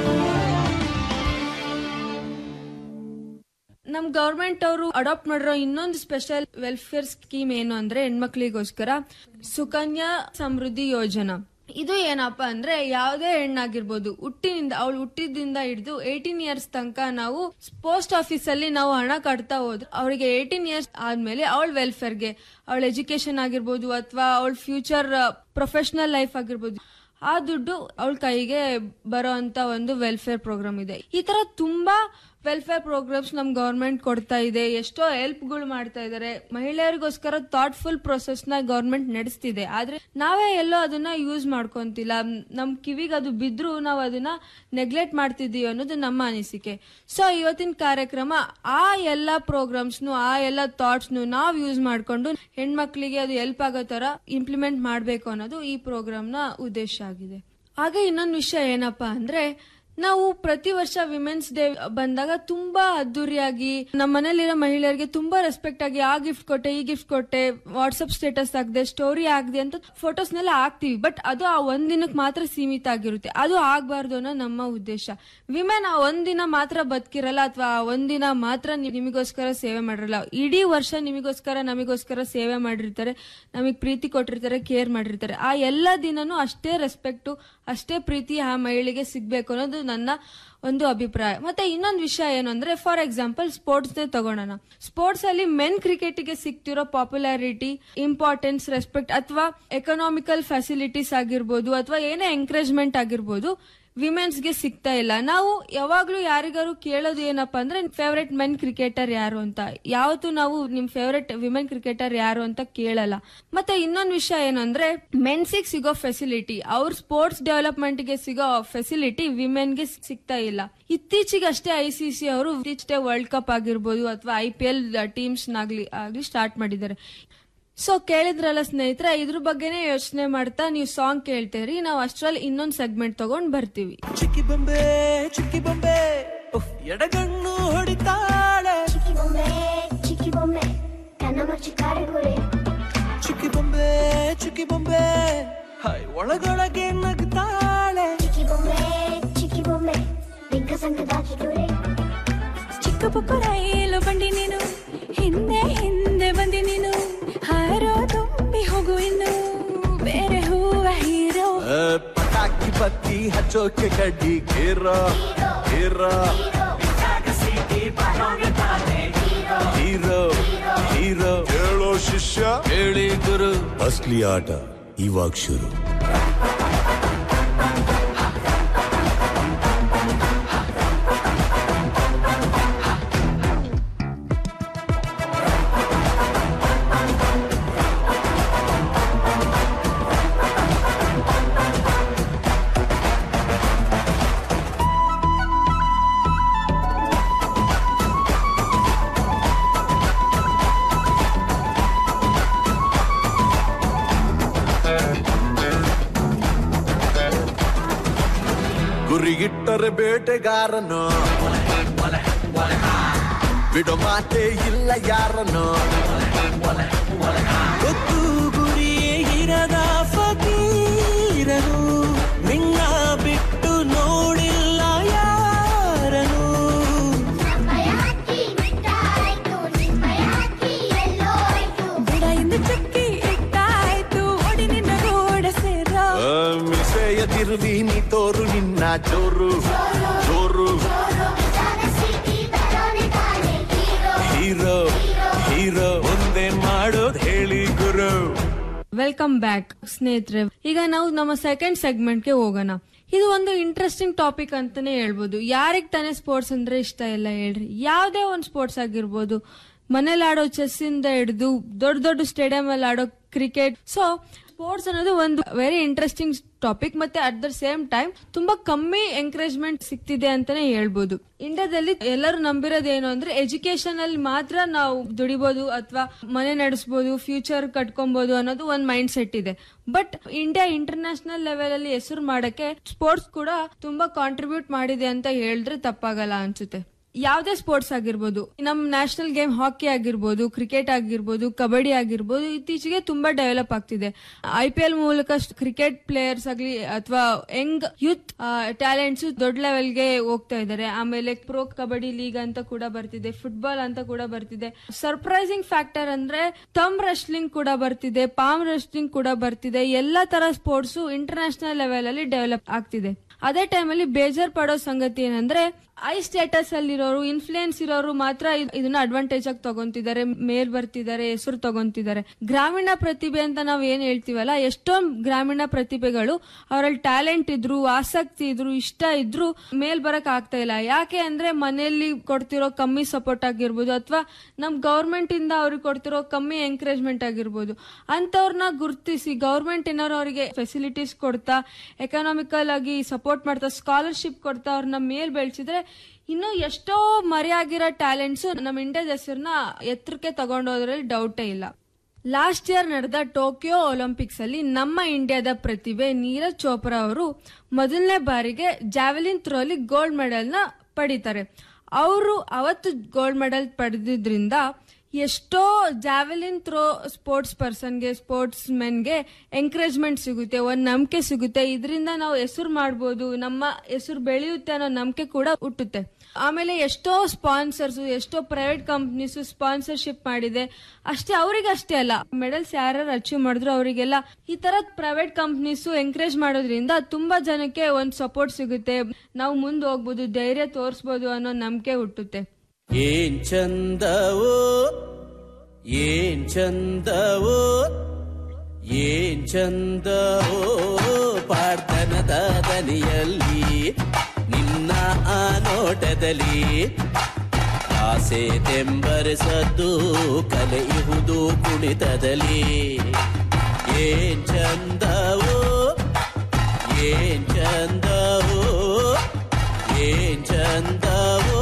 ನಮ್ ಗವರ್ಮೆಂಟ್ ಅವರು ಅಡಾಪ್ಟ್ ಮಾಡಿರೋ ಇನ್ನೊಂದು ಸ್ಪೆಷಲ್ ವೆಲ್ಫೇರ್ ಸ್ಕೀಮ್ ಏನು ಅಂದ್ರೆ ಹೆಣ್ಮಕ್ಳಿಗೋಸ್ಕರ ಸುಕನ್ಯಾ ಸಮೃದ್ಧಿ ಯೋಜನಾ ಇದು ಏನಪ್ಪ ಅಂದ್ರೆ ಯಾವುದೇ ಹೆಣ್ಣಾಗಿರ್ಬೋದು ಹುಟ್ಟಿನಿಂದ ಅವಳು ಹುಟ್ಟಿದಿಂದ ಹಿಡಿದು ಏಯ್ಟೀನ್ ಇಯರ್ಸ್ ತನಕ ನಾವು ಪೋಸ್ಟ್ ಆಫೀಸ್ ಅಲ್ಲಿ ನಾವು ಹಣ ಕಟ್ತಾ ಹೋದ್ರೆ ಅವಳಿಗೆ ಏಯ್ಟೀನ್ ಇಯರ್ಸ್ ಆದ್ಮೇಲೆ ಅವಳ ವೆಲ್ಫೇರ್ಗೆ ಅವಳ ಎಜುಕೇಶನ್ ಆಗಿರ್ಬೋದು ಅಥವಾ ಅವಳ ಫ್ಯೂಚರ್ ಪ್ರೊಫೆಷನಲ್ ಲೈಫ್ ಆಗಿರ್ಬೋದು ಆ ದುಡ್ಡು ಅವಳ ಕೈಗೆ ಬರೋ ಅಂತ ಒಂದು ವೆಲ್ಫೇರ್ ಪ್ರೋಗ್ರಾಮ್ ಇದೆ ಈ ತರ ತುಂಬಾ ವೆಲ್ಫೇರ್ ಪ್ರೋಗ್ರಾಮ್ಸ್ ನಮ್ ಗವರ್ಮೆಂಟ್ ಕೊಡ್ತಾ ಇದೆ ಎಷ್ಟೋ ಹೆಲ್ಪ್ಗಳು ಮಾಡ್ತಾ ಇದಾರೆ ಮಹಿಳೆಯರಿಗೋಸ್ಕರ ಥಾಟ್ಫುಲ್ ಪ್ರೊಸೆಸ್ ನ ಗವರ್ಮೆಂಟ್ ನಡೆಸ್ತಿದೆ ಆದ್ರೆ ನಾವೇ ಎಲ್ಲೋ ಅದನ್ನ ಯೂಸ್ ಮಾಡ್ಕೊಂತಿಲ್ಲ ನಮ್ ಕಿವಿಗೆ ಅದು ಬಿದ್ರು ನಾವು ಅದನ್ನ ನೆಗ್ಲೆಕ್ಟ್ ಮಾಡ್ತಿದೀವಿ ಅನ್ನೋದು ನಮ್ಮ ಅನಿಸಿಕೆ ಸೊ ಇವತ್ತಿನ ಕಾರ್ಯಕ್ರಮ ಆ ಎಲ್ಲ ಪ್ರೋಗ್ರಾಮ್ಸ್ನು ಆ ಎಲ್ಲ ಥಾಟ್ಸ್ನು ನಾವ್ ಯೂಸ್ ಮಾಡ್ಕೊಂಡು ಹೆಣ್ಮಕ್ಳಿಗೆ ಅದು ಹೆಲ್ಪ್ ಆಗೋ ತರ ಇಂಪ್ಲಿಮೆಂಟ್ ಮಾಡ್ಬೇಕು ಅನ್ನೋದು ಈ ಪ್ರೋಗ್ರಾಮ್ ನ ಉದ್ದೇಶ ಆಗಿದೆ ಹಾಗೆ ಇನ್ನೊಂದು ವಿಷಯ ಏನಪ್ಪಾ ಅಂದ್ರೆ ನಾವು ಪ್ರತಿ ವರ್ಷ ವಿಮೆನ್ಸ್ ಡೇ ಬಂದಾಗ ತುಂಬಾ ಅದ್ದೂರಿಯಾಗಿ ನಮ್ಮ ಮನೇಲಿರೋ ಮಹಿಳೆಯರಿಗೆ ತುಂಬಾ ರೆಸ್ಪೆಕ್ಟ್ ಆಗಿ ಆ ಗಿಫ್ಟ್ ಕೊಟ್ಟೆ ಈ ಗಿಫ್ಟ್ ಕೊಟ್ಟೆ ವಾಟ್ಸ್ಆಪ್ ಸ್ಟೇಟಸ್ ಆಗದೆ ಸ್ಟೋರಿ ಆಗದೆ ಅಂತ ಫೋಟೋಸ್ನೆಲ್ಲ ಹಾಕ್ತಿವಿ ಬಟ್ ಅದು ಆ ಒಂದ್ ದಿನಕ್ಕೆ ಮಾತ್ರ ಸೀಮಿತ ಆಗಿರುತ್ತೆ ಅದು ಆಗ್ಬಾರ್ದು ಅನ್ನೋ ನಮ್ಮ ಉದ್ದೇಶ ವಿಮೆನ್ ಆ ಒಂದಿನ ಮಾತ್ರ ಬದುಕಿರಲ್ಲ ಅಥವಾ ಆ ಒಂದಿನ ಮಾತ್ರ ನಿ- ನಿಮಗೋಸ್ಕರ ಸೇವೆ ಮಾಡಿರಲ್ಲ ಇಡೀ ವರ್ಷ ನಿಮಗೋಸ್ಕರ ನಮಗೋಸ್ಕರ ಸೇವೆ ಮಾಡಿರ್ತಾರೆ ನಮಗೆ ಪ್ರೀತಿ ಕೊಟ್ಟಿರ್ತಾರೆ ಕೇರ್ ಮಾಡಿರ್ತಾರೆ ಆ ಎಲ್ಲ ದಿನನೂ ಅಷ್ಟೇ ರೆಸ್ಪೆಕ್ಟು ಅಷ್ಟೇ ಪ್ರೀತಿ ಆ ಮಹಿಳೆಗೆ ಸಿಗ್ಬೇಕು ಅನ್ನೋದು ನನ್ನ ಒಂದು ಅಭಿಪ್ರಾಯ ಮತ್ತೆ ಇನ್ನೊಂದು ವಿಷಯ ಏನು ಅಂದ್ರೆ ಫಾರ್ ಎಕ್ಸಾಂಪಲ್ ಸ್ಪೋರ್ಟ್ಸ್ ನೇ ತಗೊಳ್ಳೋಣ ಸ್ಪೋರ್ಟ್ಸ್ ಅಲ್ಲಿ ಮೆನ್ ಕ್ರಿಕೆಟ್ಗೆ ಸಿಗ್ತಿರೋ ಪಾಪ್ಯುಲಾರಿಟಿ ಇಂಪಾರ್ಟೆನ್ಸ್ ರೆಸ್ಪೆಕ್ಟ್ ಅಥವಾ ಎಕನಾಮಿಕಲ್ ಫೆಸಿಲಿಟೀಸ್ ಆಗಿರ್ಬೋದು ಅಥವಾ ಏನೇ ಎಂಕರೇಜ್ಮೆಂಟ್ ಆಗಿರ್ಬೋದು ವಿಮೆನ್ಸ್ಗೆ ಸಿಗ್ತಾ ಇಲ್ಲ ನಾವು ಯಾವಾಗ್ಲೂ ಯಾರಿಗಾರು ಕೇಳೋದು ಏನಪ್ಪಾ ಅಂದ್ರೆ ಫೇವ್ರೆಟ್ ಮೆನ್ ಕ್ರಿಕೆಟರ್ ಯಾರು ಅಂತ ಯಾವತ್ತು ನಾವು ನಿಮ್ ಫೇವ್ರೆಟ್ ವಿಮೆನ್ ಕ್ರಿಕೆಟರ್ ಯಾರು ಅಂತ ಕೇಳಲ್ಲ ಮತ್ತೆ ಇನ್ನೊಂದು ವಿಷಯ ಏನಂದ್ರೆ ಮೆನ್ಸಿಗೆ ಸಿಗೋ ಫೆಸಿಲಿಟಿ ಅವ್ರ ಸ್ಪೋರ್ಟ್ಸ್ ಡೆವಲಪ್ಮೆಂಟ್ ಗೆ ಸಿಗೋ ಫೆಸಿಲಿಟಿ ವಿಮೆನ್ಗೆ ಸಿಗ್ತಾ ಇಲ್ಲ ಇತ್ತೀಚೆಗೆ ಅಷ್ಟೇ ಐ ಸಿ ಸಿ ಅವರು ಇತ್ತೀಚೆಗೆ ವರ್ಲ್ಡ್ ಕಪ್ ಆಗಿರ್ಬೋದು ಅಥವಾ ಐ ಪಿ ಎಲ್ ಟೀಮ್ಸ್ ನಾಗ್ಲಿ ಆಗ್ಲಿ ಸ್ಟಾರ್ಟ್ ಮಾಡಿದ್ದಾರೆ ಸೊ ಕೇಳಿದ್ರಲ್ಲ ಸ್ನೇಹಿತರೆ ಇದ್ರ ಬಗ್ಗೆನೇ ಯೋಚನೆ ಮಾಡ್ತಾ ನೀವು ಸಾಂಗ್ ಕೇಳ್ತೀರಿ ನಾವು ಅಷ್ಟ್ರಲ್ಲಿ ಇನ್ನೊಂದು ಸೆಗ್ಮೆಂಟ್ ತಗೊಂಡ್ ಬರ್ತೀವಿ ಚಿಕ್ಕಿ ಬೊಂಬೆ ಚಿಕ್ಕಿ ಬೊಂಬೆ ಉಫ್, ಎಡಗಣ್ಣು ಹೊಡಿತಾಳೆ ಚಿಕ್ಕಿ ಬೊಂಬೆ ಚಿಕ್ಕಿ ಬೊಂಬೆ ಕಣ್ಣ ಮುಚ್ಚಿ ಕಾಡಿಗುರೆ ಚಿಕ್ಕಿ ಬೊಂಬೆ ಚಿಕ್ಕಿ ಬೊಂಬೆ ಹಾಯ್ ಒಳಗೊಳಗೆ ನಗ್ತಾಳೆ ಚಿಕ್ಕಿ ಬೊಂಬೆ ಚಿಕ್ಕಿ ಬೊಂಬೆ ಬಿಂಕ ಸಂಕದಾಕಿಗುರೆ ಚಿಕ್ಕ ಪುಕ್ಕ ರೈಲು ಬಂಡಿ ನೀನು ಹಿಂದೆ ಹಿಂದೆ ಬಂದಿ ನೀನು ಹಾರೋ ತುಂಬಿ ಹೋಗು ಇನ್ನು ಬೇರೆ ಹೂವ ಹೀರೋ ಪಟಾಕಿ ಬತ್ತಿ ಹಚ್ಚೋಕೆ ಕಡ್ಡಿ ಗೇರ ಗೇರ ಹೀರೋ ಹೀರೋ ಹೇಳೋ ಶಿಷ್ಯ ಹೇಳಿ ಗುರು ಅಸ್ಲಿ ಆಟ ಇವಾಗ ಶುರು ಗುರಿಗಿಟ್ಟರೆ ಬೇಟೆಗಾರನು ಬಿಡೋ ಮಾತೆ ಇಲ್ಲ ಯಾರನು ಗೊತ್ತು ಗುರಿಯೇ ಇರದ ಫಕೀರನು ನಿನ್ನ ಬಿಟ್ಟು ನೋಡಿಲ್ಲ ಯಾರನು ಬಿಡ ಇಂದ ಚಕ್ಕಿ ಇಟ್ಟಾಯ್ತು ಒಡಿ ನಿನ್ನ ಗೋಡ ಸೇರ ಆ, ಮಿಸೆಯ ತಿರುವಿ ನೀ ತೋರು ನಿನ್ನ ಜೋರು ಜೋರು ಹೀರೋ ಹೀರೋ ಒಂದೇ ಮಾಡೋದ್ ಹೇಳಿ ಗುರು ವೆಲ್ಕಮ್ ಬ್ಯಾಕ್ ಸ್ನೇಹಿತರೆ ಈಗ ನಾವು ನಮ್ಮ ಸೆಕೆಂಡ್ ಸೆಗ್ಮೆಂಟ್ಗೆ ಹೋಗೋಣ ಇದು ಒಂದು ಇಂಟ್ರೆಸ್ಟಿಂಗ್ ಟಾಪಿಕ್ ಅಂತಾನೆ ಹೇಳ್ಬೋದು ಯಾರಿಗ್ ತಾನೇ ಸ್ಪೋರ್ಟ್ಸ್ ಅಂದ್ರೆ ಇಷ್ಟ ಇಲ್ಲ ಹೇಳ್ರಿ ಯಾವ್ದೇ ಒಂದು ಸ್ಪೋರ್ಟ್ಸ್ ಆಗಿರ್ಬೋದು ಮನೇಲಿ ಆಡೋ ಚೆಸ್ ಇಂದ ಹಿಡಿದು ದೊಡ್ಡ ದೊಡ್ಡ ಸ್ಟೇಡಿಯಂ ಅಲ್ಲಿ ಆಡೋ ಕ್ರಿಕೆಟ್ ಸೊ ಸ್ಪೋರ್ಟ್ಸ್ ಅನ್ನೋದು ಒಂದು ವೆರಿ ಇಂಟ್ರೆಸ್ಟಿಂಗ್ ಟಾಪಿಕ್ ಮತ್ತೆ ಅಟ್ ದ ಸೇಮ್ ಟೈಮ್ ತುಂಬಾ ಕಮ್ಮಿ ಎಂಕರೇಜ್ಮೆಂಟ್ ಸಿಗ್ತಿದೆ ಅಂತಾನೆ ಹೇಳ್ಬೋದು ಇಂಡಿಯಾದಲ್ಲಿ ಎಲ್ಲರೂ ನಂಬಿರೋದು ಏನು ಅಂದ್ರೆ ಎಜುಕೇಶನ್ ಅಲ್ಲಿ ಮಾತ್ರ ನಾವು ದುಡಿಬಹುದು ಅಥವಾ ಮನೆ ನಡೆಸಬಹುದು ಫ್ಯೂಚರ್ ಕಟ್ಕೊಬಹುದು ಅನ್ನೋದು ಒಂದ್ ಮೈಂಡ್ ಸೆಟ್ ಇದೆ ಬಟ್ ಇಂಡಿಯಾ ಇಂಟರ್ನ್ಯಾಷನಲ್ ಲೆವೆಲ್ ಅಲ್ಲಿ ಹೆಸರು ಮಾಡಕ್ಕೆ ಸ್ಪೋರ್ಟ್ಸ್ ಕೂಡ ತುಂಬಾ ಕಾಂಟ್ರಿಬ್ಯೂಟ್ ಮಾಡಿದೆ ಅಂತ ಹೇಳಿದ್ರೆ ತಪ್ಪಾಗಲ್ಲ ಅನ್ಸುತ್ತೆ ಯಾವುದೇ ಸ್ಪೋರ್ಟ್ಸ್ ಆಗಿರ್ಬೋದು ನಮ್ ನ್ಯಾಷನಲ್ ಗೇಮ್ ಹಾಕಿ ಆಗಿರ್ಬೋದು ಕ್ರಿಕೆಟ್ ಆಗಿರ್ಬೋದು ಕಬಡ್ಡಿ ಆಗಿರ್ಬೋದು ಇತ್ತೀಚೆಗೆ ತುಂಬಾ ಡೆವಲಪ್ ಆಗ್ತಿದೆ ಐ ಪಿ ಎಲ್ ಮೂಲಕ ಕ್ರಿಕೆಟ್ ಪ್ಲೇಯರ್ಸ್ ಆಗ್ಲಿ ಅಥವಾ ಯಂಗ್ ಯೂತ್ ಟ್ಯಾಲೆಂಟ್ಸ್ ದೊಡ್ಡ ಲೆವೆಲ್ಗೆ ಹೋಗ್ತಾ ಇದ್ದಾರೆ ಆಮೇಲೆ ಪ್ರೋ ಕಬಡ್ಡಿ ಲೀಗ್ ಅಂತ ಕೂಡ ಬರ್ತಿದೆ ಫುಟ್ಬಾಲ್ ಅಂತ ಕೂಡ ಬರ್ತಿದೆ ಸರ್ಪ್ರೈಸಿಂಗ್ ಫ್ಯಾಕ್ಟರ್ ಅಂದ್ರೆ ತಮ್ ರೆಸ್ಲಿಂಗ್ ಕೂಡ ಬರ್ತಿದೆ ಪಾಮ್ ರೆಸ್ಲಿಂಗ್ ಕೂಡ ಬರ್ತಿದೆ ಎಲ್ಲಾ ತರ ಸ್ಪೋರ್ಟ್ಸ್ ಇಂಟರ್ನ್ಯಾಷನಲ್ ಲೆವೆಲ್ ಅಲ್ಲಿ ಡೆವಲಪ್ ಆಗ್ತಿದೆ ಅದೇ ಟೈಮಲ್ಲಿ ಬೇಜಾರ್ ಪಡೋ ಸಂಗತಿ ಏನಂದ್ರೆ ಐ ಸ್ಟೇಟಸ್ ಅಲ್ಲಿರೋರು ಇನ್ಫ್ಲೂಯೆನ್ಸ್ ಇರೋರು ಮಾತ್ರ ಇದ್- ಇದನ್ನ ಅಡ್ವಾಂಟೇಜ್ ಆಗಿ ತಗೊಂತಿದ್ದಾರೆ ಮೇಲ್ ಬರ್ತಿದ್ದಾರೆ ಹೆಸರು ತಗೊಂತಿದ್ದಾರೆ ಗ್ರಾಮೀಣ ಪ್ರತಿಭೆ ಅಂತ ನಾವ್ ಏನ್ ಹೇಳ್ತೀವಲ್ಲ ಎಷ್ಟೊಂದ್ ಗ್ರಾಮೀಣ ಪ್ರತಿಭೆಗಳು ಅವರಲ್ಲಿ ಟ್ಯಾಲೆಂಟ್ ಇದ್ರು ಆಸಕ್ತಿ ಇದ್ರು ಇಷ್ಟ ಇದ್ರು ಮೇಲ್ ಬರಕ್ ಆಗ್ತಾ ಇಲ್ಲ ಯಾಕೆ ಅಂದ್ರೆ ಮನೆಯಲ್ಲಿ ಕೊಡ್ತಿರೋ ಕಮ್ಮಿ ಸಪೋರ್ಟ್ ಆಗಿರ್ಬೋದು ಅಥವಾ ನಮ್ ಗೌರ್ಮೆಂಟ್ ಇಂದ ಅವ್ರಿಗೆ ಕೊಡ್ತಿರೋ ಕಮ್ಮಿ ಎಂಕರೇಜ್ಮೆಂಟ್ ಆಗಿರ್ಬೋದು ಅಂತವ್ರನ್ನ ಗುರುತಿಸಿ ಗೌರ್ಮೆಂಟ್ ಏನಾದ್ರು ಅವರಿಗೆ ಫೆಸಿಲಿಟೀಸ್ ಕೊಡ್ತಾ ಎಕನಾಮಿಕಲ್ ಆಗಿ ಸಪೋರ್ಟ್ ಮಾಡ್ತಾ ಸ್ಕಾಲರ್ಶಿಪ್ ಕೊಡ್ತಾ ಅವ್ರನ್ನ ಮೇಲ್ ಬೆಳೆಸಿದ್ರೆ ಇನ್ನು ಎಷ್ಟೋ ಮರೆಯಾಗಿರೋ ಟ್ಯಾಲೆಂಟ್ಸ್ ನಮ್ಮ ಇಂಡಿಯಾದ ಹೆಸರನ್ನ ಎತ್ತರಕ್ಕೆ ತಗೊಂಡೋದ್ರಲ್ಲಿ ಡೌಟೇ ಇಲ್ಲ ಲಾಸ್ಟ್ ಇಯರ್ ನಡೆದ ಟೋಕಿಯೋ ಒಲಿಂಪಿಕ್ಸ್ ಅಲ್ಲಿ ನಮ್ಮ ಇಂಡಿಯಾದ ಪ್ರತಿಭೆ ನೀರಜ್ ಚೋಪ್ರಾ ಅವರು ಮೊದಲನೇ ಬಾರಿಗೆ ಜಾವೆಲಿನ್ ಥ್ರೋಲಿ ಗೋಲ್ಡ್ ಮೆಡಲ್ ನ ಪಡಿತಾರೆ ಅವರು ಅವತ್ತು ಗೋಲ್ಡ್ ಮೆಡಲ್ ಪಡೆದಿದ್ರಿಂದ ಎಷ್ಟೋ ಜಾವೆಲಿನ್ ಥ್ರೋ ಸ್ಪೋರ್ಟ್ಸ್ ಪರ್ಸನ್ಗೆ ಸ್ಪೋರ್ಟ್ಸ್ ಮೆನ್ಗೆ ಎಂಕರೇಜ್ಮೆಂಟ್ ಸಿಗುತ್ತೆ ಒಂದ್ ನಂಬಿಕೆ ಸಿಗುತ್ತೆ ಇದರಿಂದ ನಾವು ಹೆಸರು ಮಾಡ್ಬೋದು ನಮ್ಮ ಹೆಸರು ಬೆಳೆಯುತ್ತೆ ಅನ್ನೋ ನಂಬಿಕೆ ಕೂಡ ಹುಟ್ಟುತ್ತೆ ಆಮೇಲೆ ಎಷ್ಟೋ ಸ್ಪಾನ್ಸರ್ಸ್ ಎಷ್ಟೋ ಪ್ರೈವೇಟ್ ಕಂಪ್ನೀಸ್ ಸ್ಪಾನ್ಸರ್ಶಿಪ್ ಮಾಡಿದೆ ಅಷ್ಟೇ ಅವರಿಗೆ ಅಷ್ಟೇ ಅಲ್ಲ ಮೆಡಲ್ಸ್ ಯಾರ್ಯಾರು ಅಚೀವ್ ಮಾಡಿದ್ರು ಅವರಿಗೆಲ್ಲ ಈ ತರ ಪ್ರೈವೇಟ್ ಕಂಪ್ನೀಸ್ ಎಂಕರೇಜ್ ಮಾಡೋದ್ರಿಂದ ತುಂಬಾ ಜನಕ್ಕೆ ಒಂದ್ ಸಪೋರ್ಟ್ ಸಿಗುತ್ತೆ ನಾವು ಮುಂದೆ ಹೋಗ್ಬೋದು ಧೈರ್ಯ ತೋರಿಸ್ಬೋದು ಅನ್ನೋ ನಂಬಿಕೆ ಹುಟ್ಟುತ್ತೆ ಏನ್ ಚಂದವೋ ಏನ್ ಚಂದವೋ ಏನ್ ಚಂದವೋ ಪಾಡ್ತನದ ದನಿಯಲ್ಲಿ ನಿನ್ನ ಆ ನೋಟದಲ್ಲಿ ಆಸೆ ತೆಂಬರಿಸದ್ದು ಕಲೆಯುವುದು ಕುಣಿತದಲ್ಲಿ ಏನ್ ಚಂದವೋ ಏನ್ ಚಂದವೋ ಏನ್ ಚಂದವೋ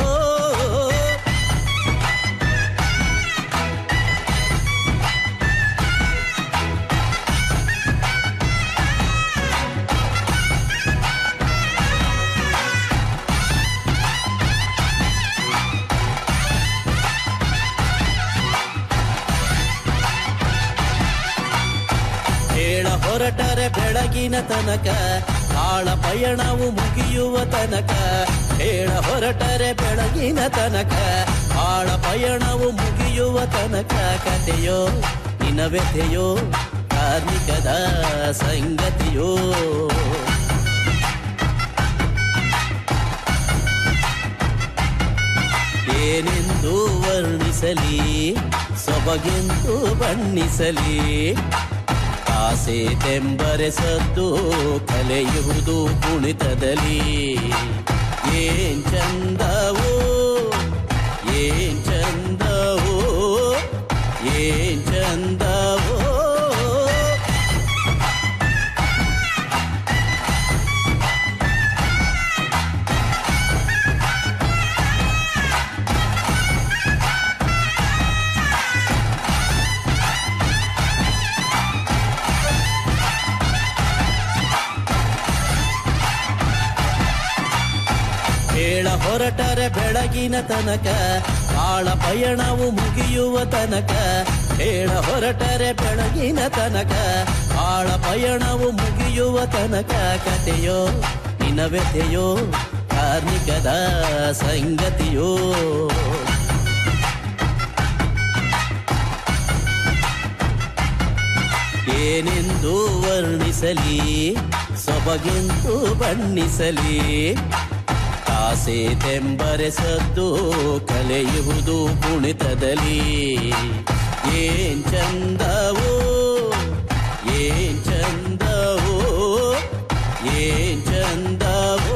ಹೇಳ ಹೊರಟರೆ ಬೆಳಗಿನ ತನಕ ಆಳ ಪಯಣವು ಮುಗಿಯುವ ತನಕ ಹೇಳ ಹೊರಟರೆ ಬೆಳಗಿನ ತನಕ ಆಳ ಪಯಣವು ಮುಗಿಯುವ ತನಕ ಕಥೆಯೋ ನಿನ ವ್ಯಥೆಯೋ ಕಾರ್ಮಿಕದ ಸಂಗತಿಯೋ ಏನೆಂದು ವರ್ಣಿಸಲಿ ಸೊಬಗೆಂದು ಬಣ್ಣಿಸಲಿ ಆಸೆ ತೆಂಬರೆಸದ್ದು ಕಲೆಯುವುದು ಕುಣಿತದಲ್ಲಿ ಏನ್ ಚಂದವೋ ಏನ್ ಚಂದವೋ ಏನ್ ಚಂದವೋ ಹೇಳ ಹೊರಟರೆ ಬೆಳಗಿನ ತನಕ ಆಳ ಪಯಣವು ಮುಗಿಯುವ ತನಕ ಹೇಳ ಹೊರಟರೆ ಬೆಳಗಿನ ತನಕ ಆಳ ಪಯಣವು ಮುಗಿಯುವ ತನಕ ಕಥೆಯೋ ನಿನ ವ್ಯಥೆಯೋ ಕಾರ್ಮಿಕದ ಸಂಗತಿಯೋ ಏನೆಂದು ವರ್ಣಿಸಲಿ ಸೊಬಗೆಂದು ಬಣ್ಣಿಸಲಿ ಆಸೆ ತೆಂಬರೆಸದ್ದು ಕಲೆಯುವುದು ಕುಣಿತದಲ್ಲಿ ಏನ್ ಚಂದವೋ ಏನ್ ಚಂದವೋ ಏನ್ ಚಂದವೋ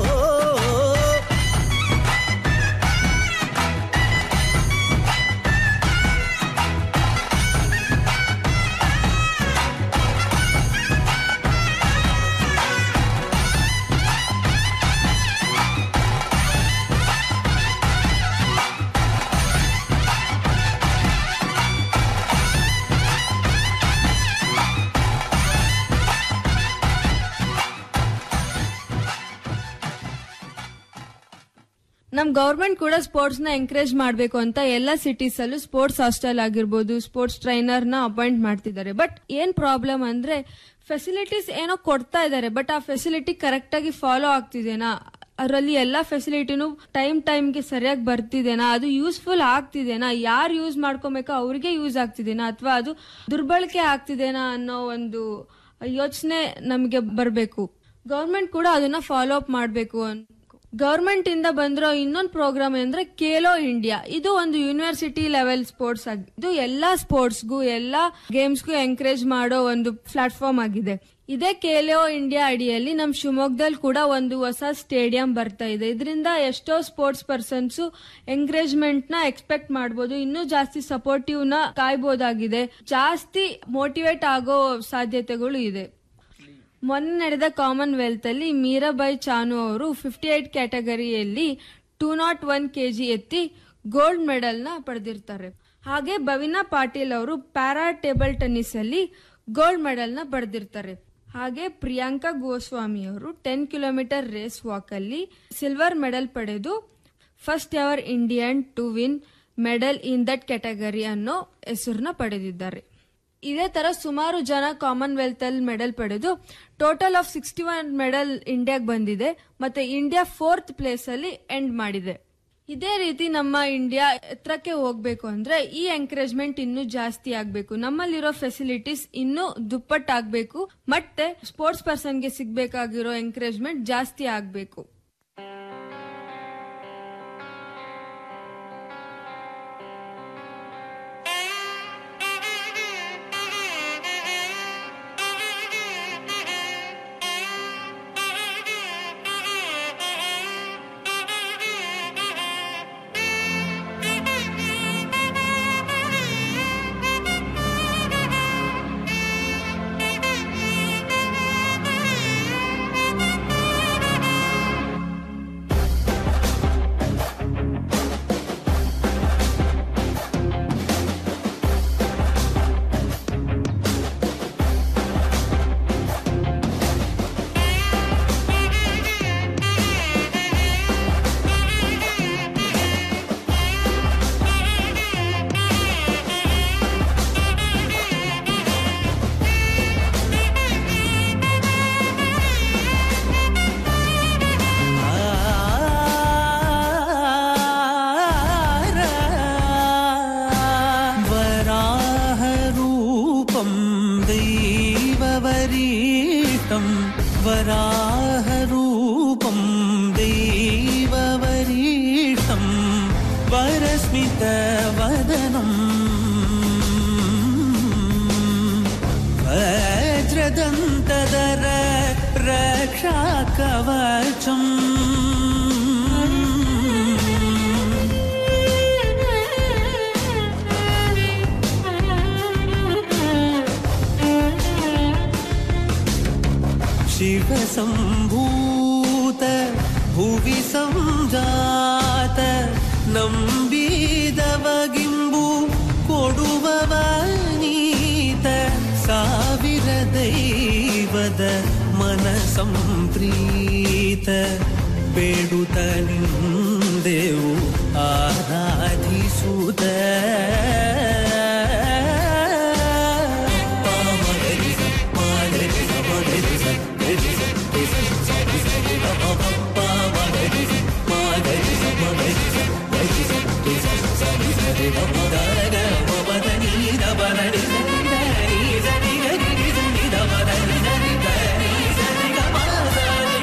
ನಮ್ ಗೌರ್ಮೆಂಟ್ ಕೂಡ ಸ್ಪೋರ್ಟ್ಸ್ ನ ಎಂಕರೇಜ್ ಮಾಡಬೇಕು ಅಂತ ಎಲ್ಲ ಸಿಟೀಸ್ ಅಲ್ಲೂ ಸ್ಪೋರ್ಟ್ಸ್ ಹಾಸ್ಟೆಲ್ ಆಗಿರ್ಬೋದು ಸ್ಪೋರ್ಟ್ಸ್ ಟ್ರೈನರ್ ನ ಅಪಾಯಿಂಟ್ ಮಾಡ್ತಿದ್ದಾರೆ ಬಟ್ ಏನ್ ಪ್ರಾಬ್ಲಮ್ ಅಂದ್ರೆ ಫೆಸಿಲಿಟೀಸ್ ಏನೋ ಕೊಡ್ತಾ ಇದ್ದಾರೆ ಬಟ್ ಆ ಫೆಸಿಲಿಟಿ ಕರೆಕ್ಟ್ ಆಗಿ ಫಾಲೋ ಆಗ್ತಿದೆನಾ ಅದರಲ್ಲಿ ಎಲ್ಲಾ ಫೆಸಿಲಿಟಿನೂ ಟೈಮ್ ಟೈಮ್ಗೆ ಸರಿಯಾಗಿ ಬರ್ತಿದೆನಾ ಅದು ಯೂಸ್ಫುಲ್ ಆಗ್ತಿದೆನಾ ಯಾರು ಯೂಸ್ ಮಾಡ್ಕೊಬೇಕೋ ಅವ್ರಿಗೆ ಯೂಸ್ ಆಗ್ತಿದೆನಾ ಅಥವಾ ಅದು ದುರ್ಬಳಕೆ ಆಗ್ತಿದೆನಾ ಅನ್ನೋ ಒಂದು ಯೋಚನೆ ನಮಗೆ ಬರಬೇಕು ಗೌರ್ಮೆಂಟ್ ಕೂಡ ಅದನ್ನ ಫಾಲೋ ಅಪ್ ಮಾಡಬೇಕು ಗವರ್ಮೆಂಟ್ ಇಂದ ಬಂದಿರೋ ಇನ್ನೊಂದು ಪ್ರೋಗ್ರಾಮ್ ಅಂದ್ರೆ ಖೇಲೋ ಇಂಡಿಯಾ ಇದು ಒಂದು ಯೂನಿವರ್ಸಿಟಿ ಲೆವೆಲ್ ಸ್ಪೋರ್ಟ್ಸ್ ಆಗಿ ಇದು ಎಲ್ಲಾ ಸ್ಪೋರ್ಟ್ಸ್ಗೂ ಎಲ್ಲಾ ಗೇಮ್ಸ್ಗೂ ಎಂಕರೇಜ್ ಮಾಡೋ ಒಂದು ಪ್ಲಾಟ್ಫಾರ್ಮ್ ಆಗಿದೆ ಇದೇ ಖೇಲೋ ಇಂಡಿಯಾ ಅಡಿಯಲ್ಲಿ ನಮ್ ಶಿವಮೊಗ್ಗದಲ್ಲಿ ಕೂಡ ಒಂದು ಹೊಸ ಸ್ಟೇಡಿಯಂ ಬರ್ತಾ ಇದೆ ಇದರಿಂದ ಎಷ್ಟೋ ಸ್ಪೋರ್ಟ್ಸ್ ಪರ್ಸನ್ಸ್ ಎಂಕರೇಜ್ಮೆಂಟ್ ನ ಎಕ್ಸ್ಪೆಕ್ಟ್ ಮಾಡಬಹುದು ಇನ್ನೂ ಜಾಸ್ತಿ ಸಪೋರ್ಟಿವ್ ನ ಕಾಯ್ಬೋದಾಗಿದೆ ಜಾಸ್ತಿ ಮೋಟಿವೇಟ್ ಆಗೋ ಸಾಧ್ಯತೆಗಳು ಇದೆ ಮೊನ್ನೆ ನಡೆದ ಕಾಮನ್ವೆಲ್ತ್ ಅಲ್ಲಿ ಮೀರಾಬಾಯಿ ಚಾನು ಅವರು ಫಿಫ್ಟಿ ಏಟ್ ಕ್ಯಾಟಗರಿಯಲ್ಲಿ ಟೂ ನಾಟ್ ಒನ್ ಕೆಜಿ ಎತ್ತಿ ಗೋಲ್ಡ್ ಮೆಡಲ್ ನ ಪಡೆದಿರ್ತಾರೆ ಹಾಗೆ ಭವಿನಾ ಪಾಟೀಲ್ ಅವರು ಪ್ಯಾರಾ ಟೇಬಲ್ ಟೆನ್ನಿಸ್ ಅಲ್ಲಿ ಗೋಲ್ಡ್ ಮೆಡಲ್ ನ ಪಡೆದಿರ್ತಾರೆ ಹಾಗೆ ಪ್ರಿಯಾಂಕಾ ಗೋಸ್ವಾಮಿ ಅವರು ಟೆನ್ ಕಿಲೋಮೀಟರ್ ರೇಸ್ ವಾಕ್ ಅಲ್ಲಿ ಸಿಲ್ವರ್ ಮೆಡಲ್ ಪಡೆದು first ever Indian to win medal in that category ಅನ್ನೋ ಹೆಸರನ್ನ ಪಡೆದಿದ್ದಾರೆ ಇದೇ ತರ ಸುಮಾರು ಜನ ಕಾಮನ್ವೆಲ್ತ್ ಅಲ್ಲಿ ಮೆಡಲ್ ಪಡೆದು total of sixty one medal ಇಂಡಿಯಾಗ್ ಬಂದಿದೆ ಮತ್ತೆ ಇಂಡಿಯಾ ಫೋರ್ತ್ ಪ್ಲೇಸ್ ಅಲ್ಲಿ ಎಂಡ್ ಮಾಡಿದೆ ಇದೇ ರೀತಿ ನಮ್ಮ ಇಂಡಿಯಾ ಎತ್ತರಕ್ಕೆ ಹೋಗ್ಬೇಕು ಅಂದ್ರೆ ಈ ಎಂಕರೇಜ್ಮೆಂಟ್ ಇನ್ನೂ ಜಾಸ್ತಿ ಆಗ್ಬೇಕು ನಮ್ಮಲ್ಲಿರೋ ಫೆಸಿಲಿಟೀಸ್ ಇನ್ನೂ ದುಪ್ಪಟ್ಟಾಗ್ಬೇಕು ಮತ್ತೆ ಸ್ಪೋರ್ಟ್ಸ್ ಪರ್ಸನ್ಗೆ ಸಿಗ್ಬೇಕಾಗಿರೋ ಎಂಕರೇಜ್ಮೆಂಟ್ ಜಾಸ್ತಿ ಆಗ್ಬೇಕು वराहरूपं दैववरीतं वराहरूपं दैववरीतं वरस्मितवदनम् वज्रदन्तदर रक्षाकवचम् शिवसम्भूत भुवि सञ्जात ನಂಬಿದವಗಿಂಬು ಕೊಡುವವನೀತ ಸಾವಿರ ದೈವದ ಮನ ಸಂಪ್ರೀತ ಬೇಡುತ್ತ ನಿಂದೆವು ಆರಾಧಿಸುತ್ತ Thank you.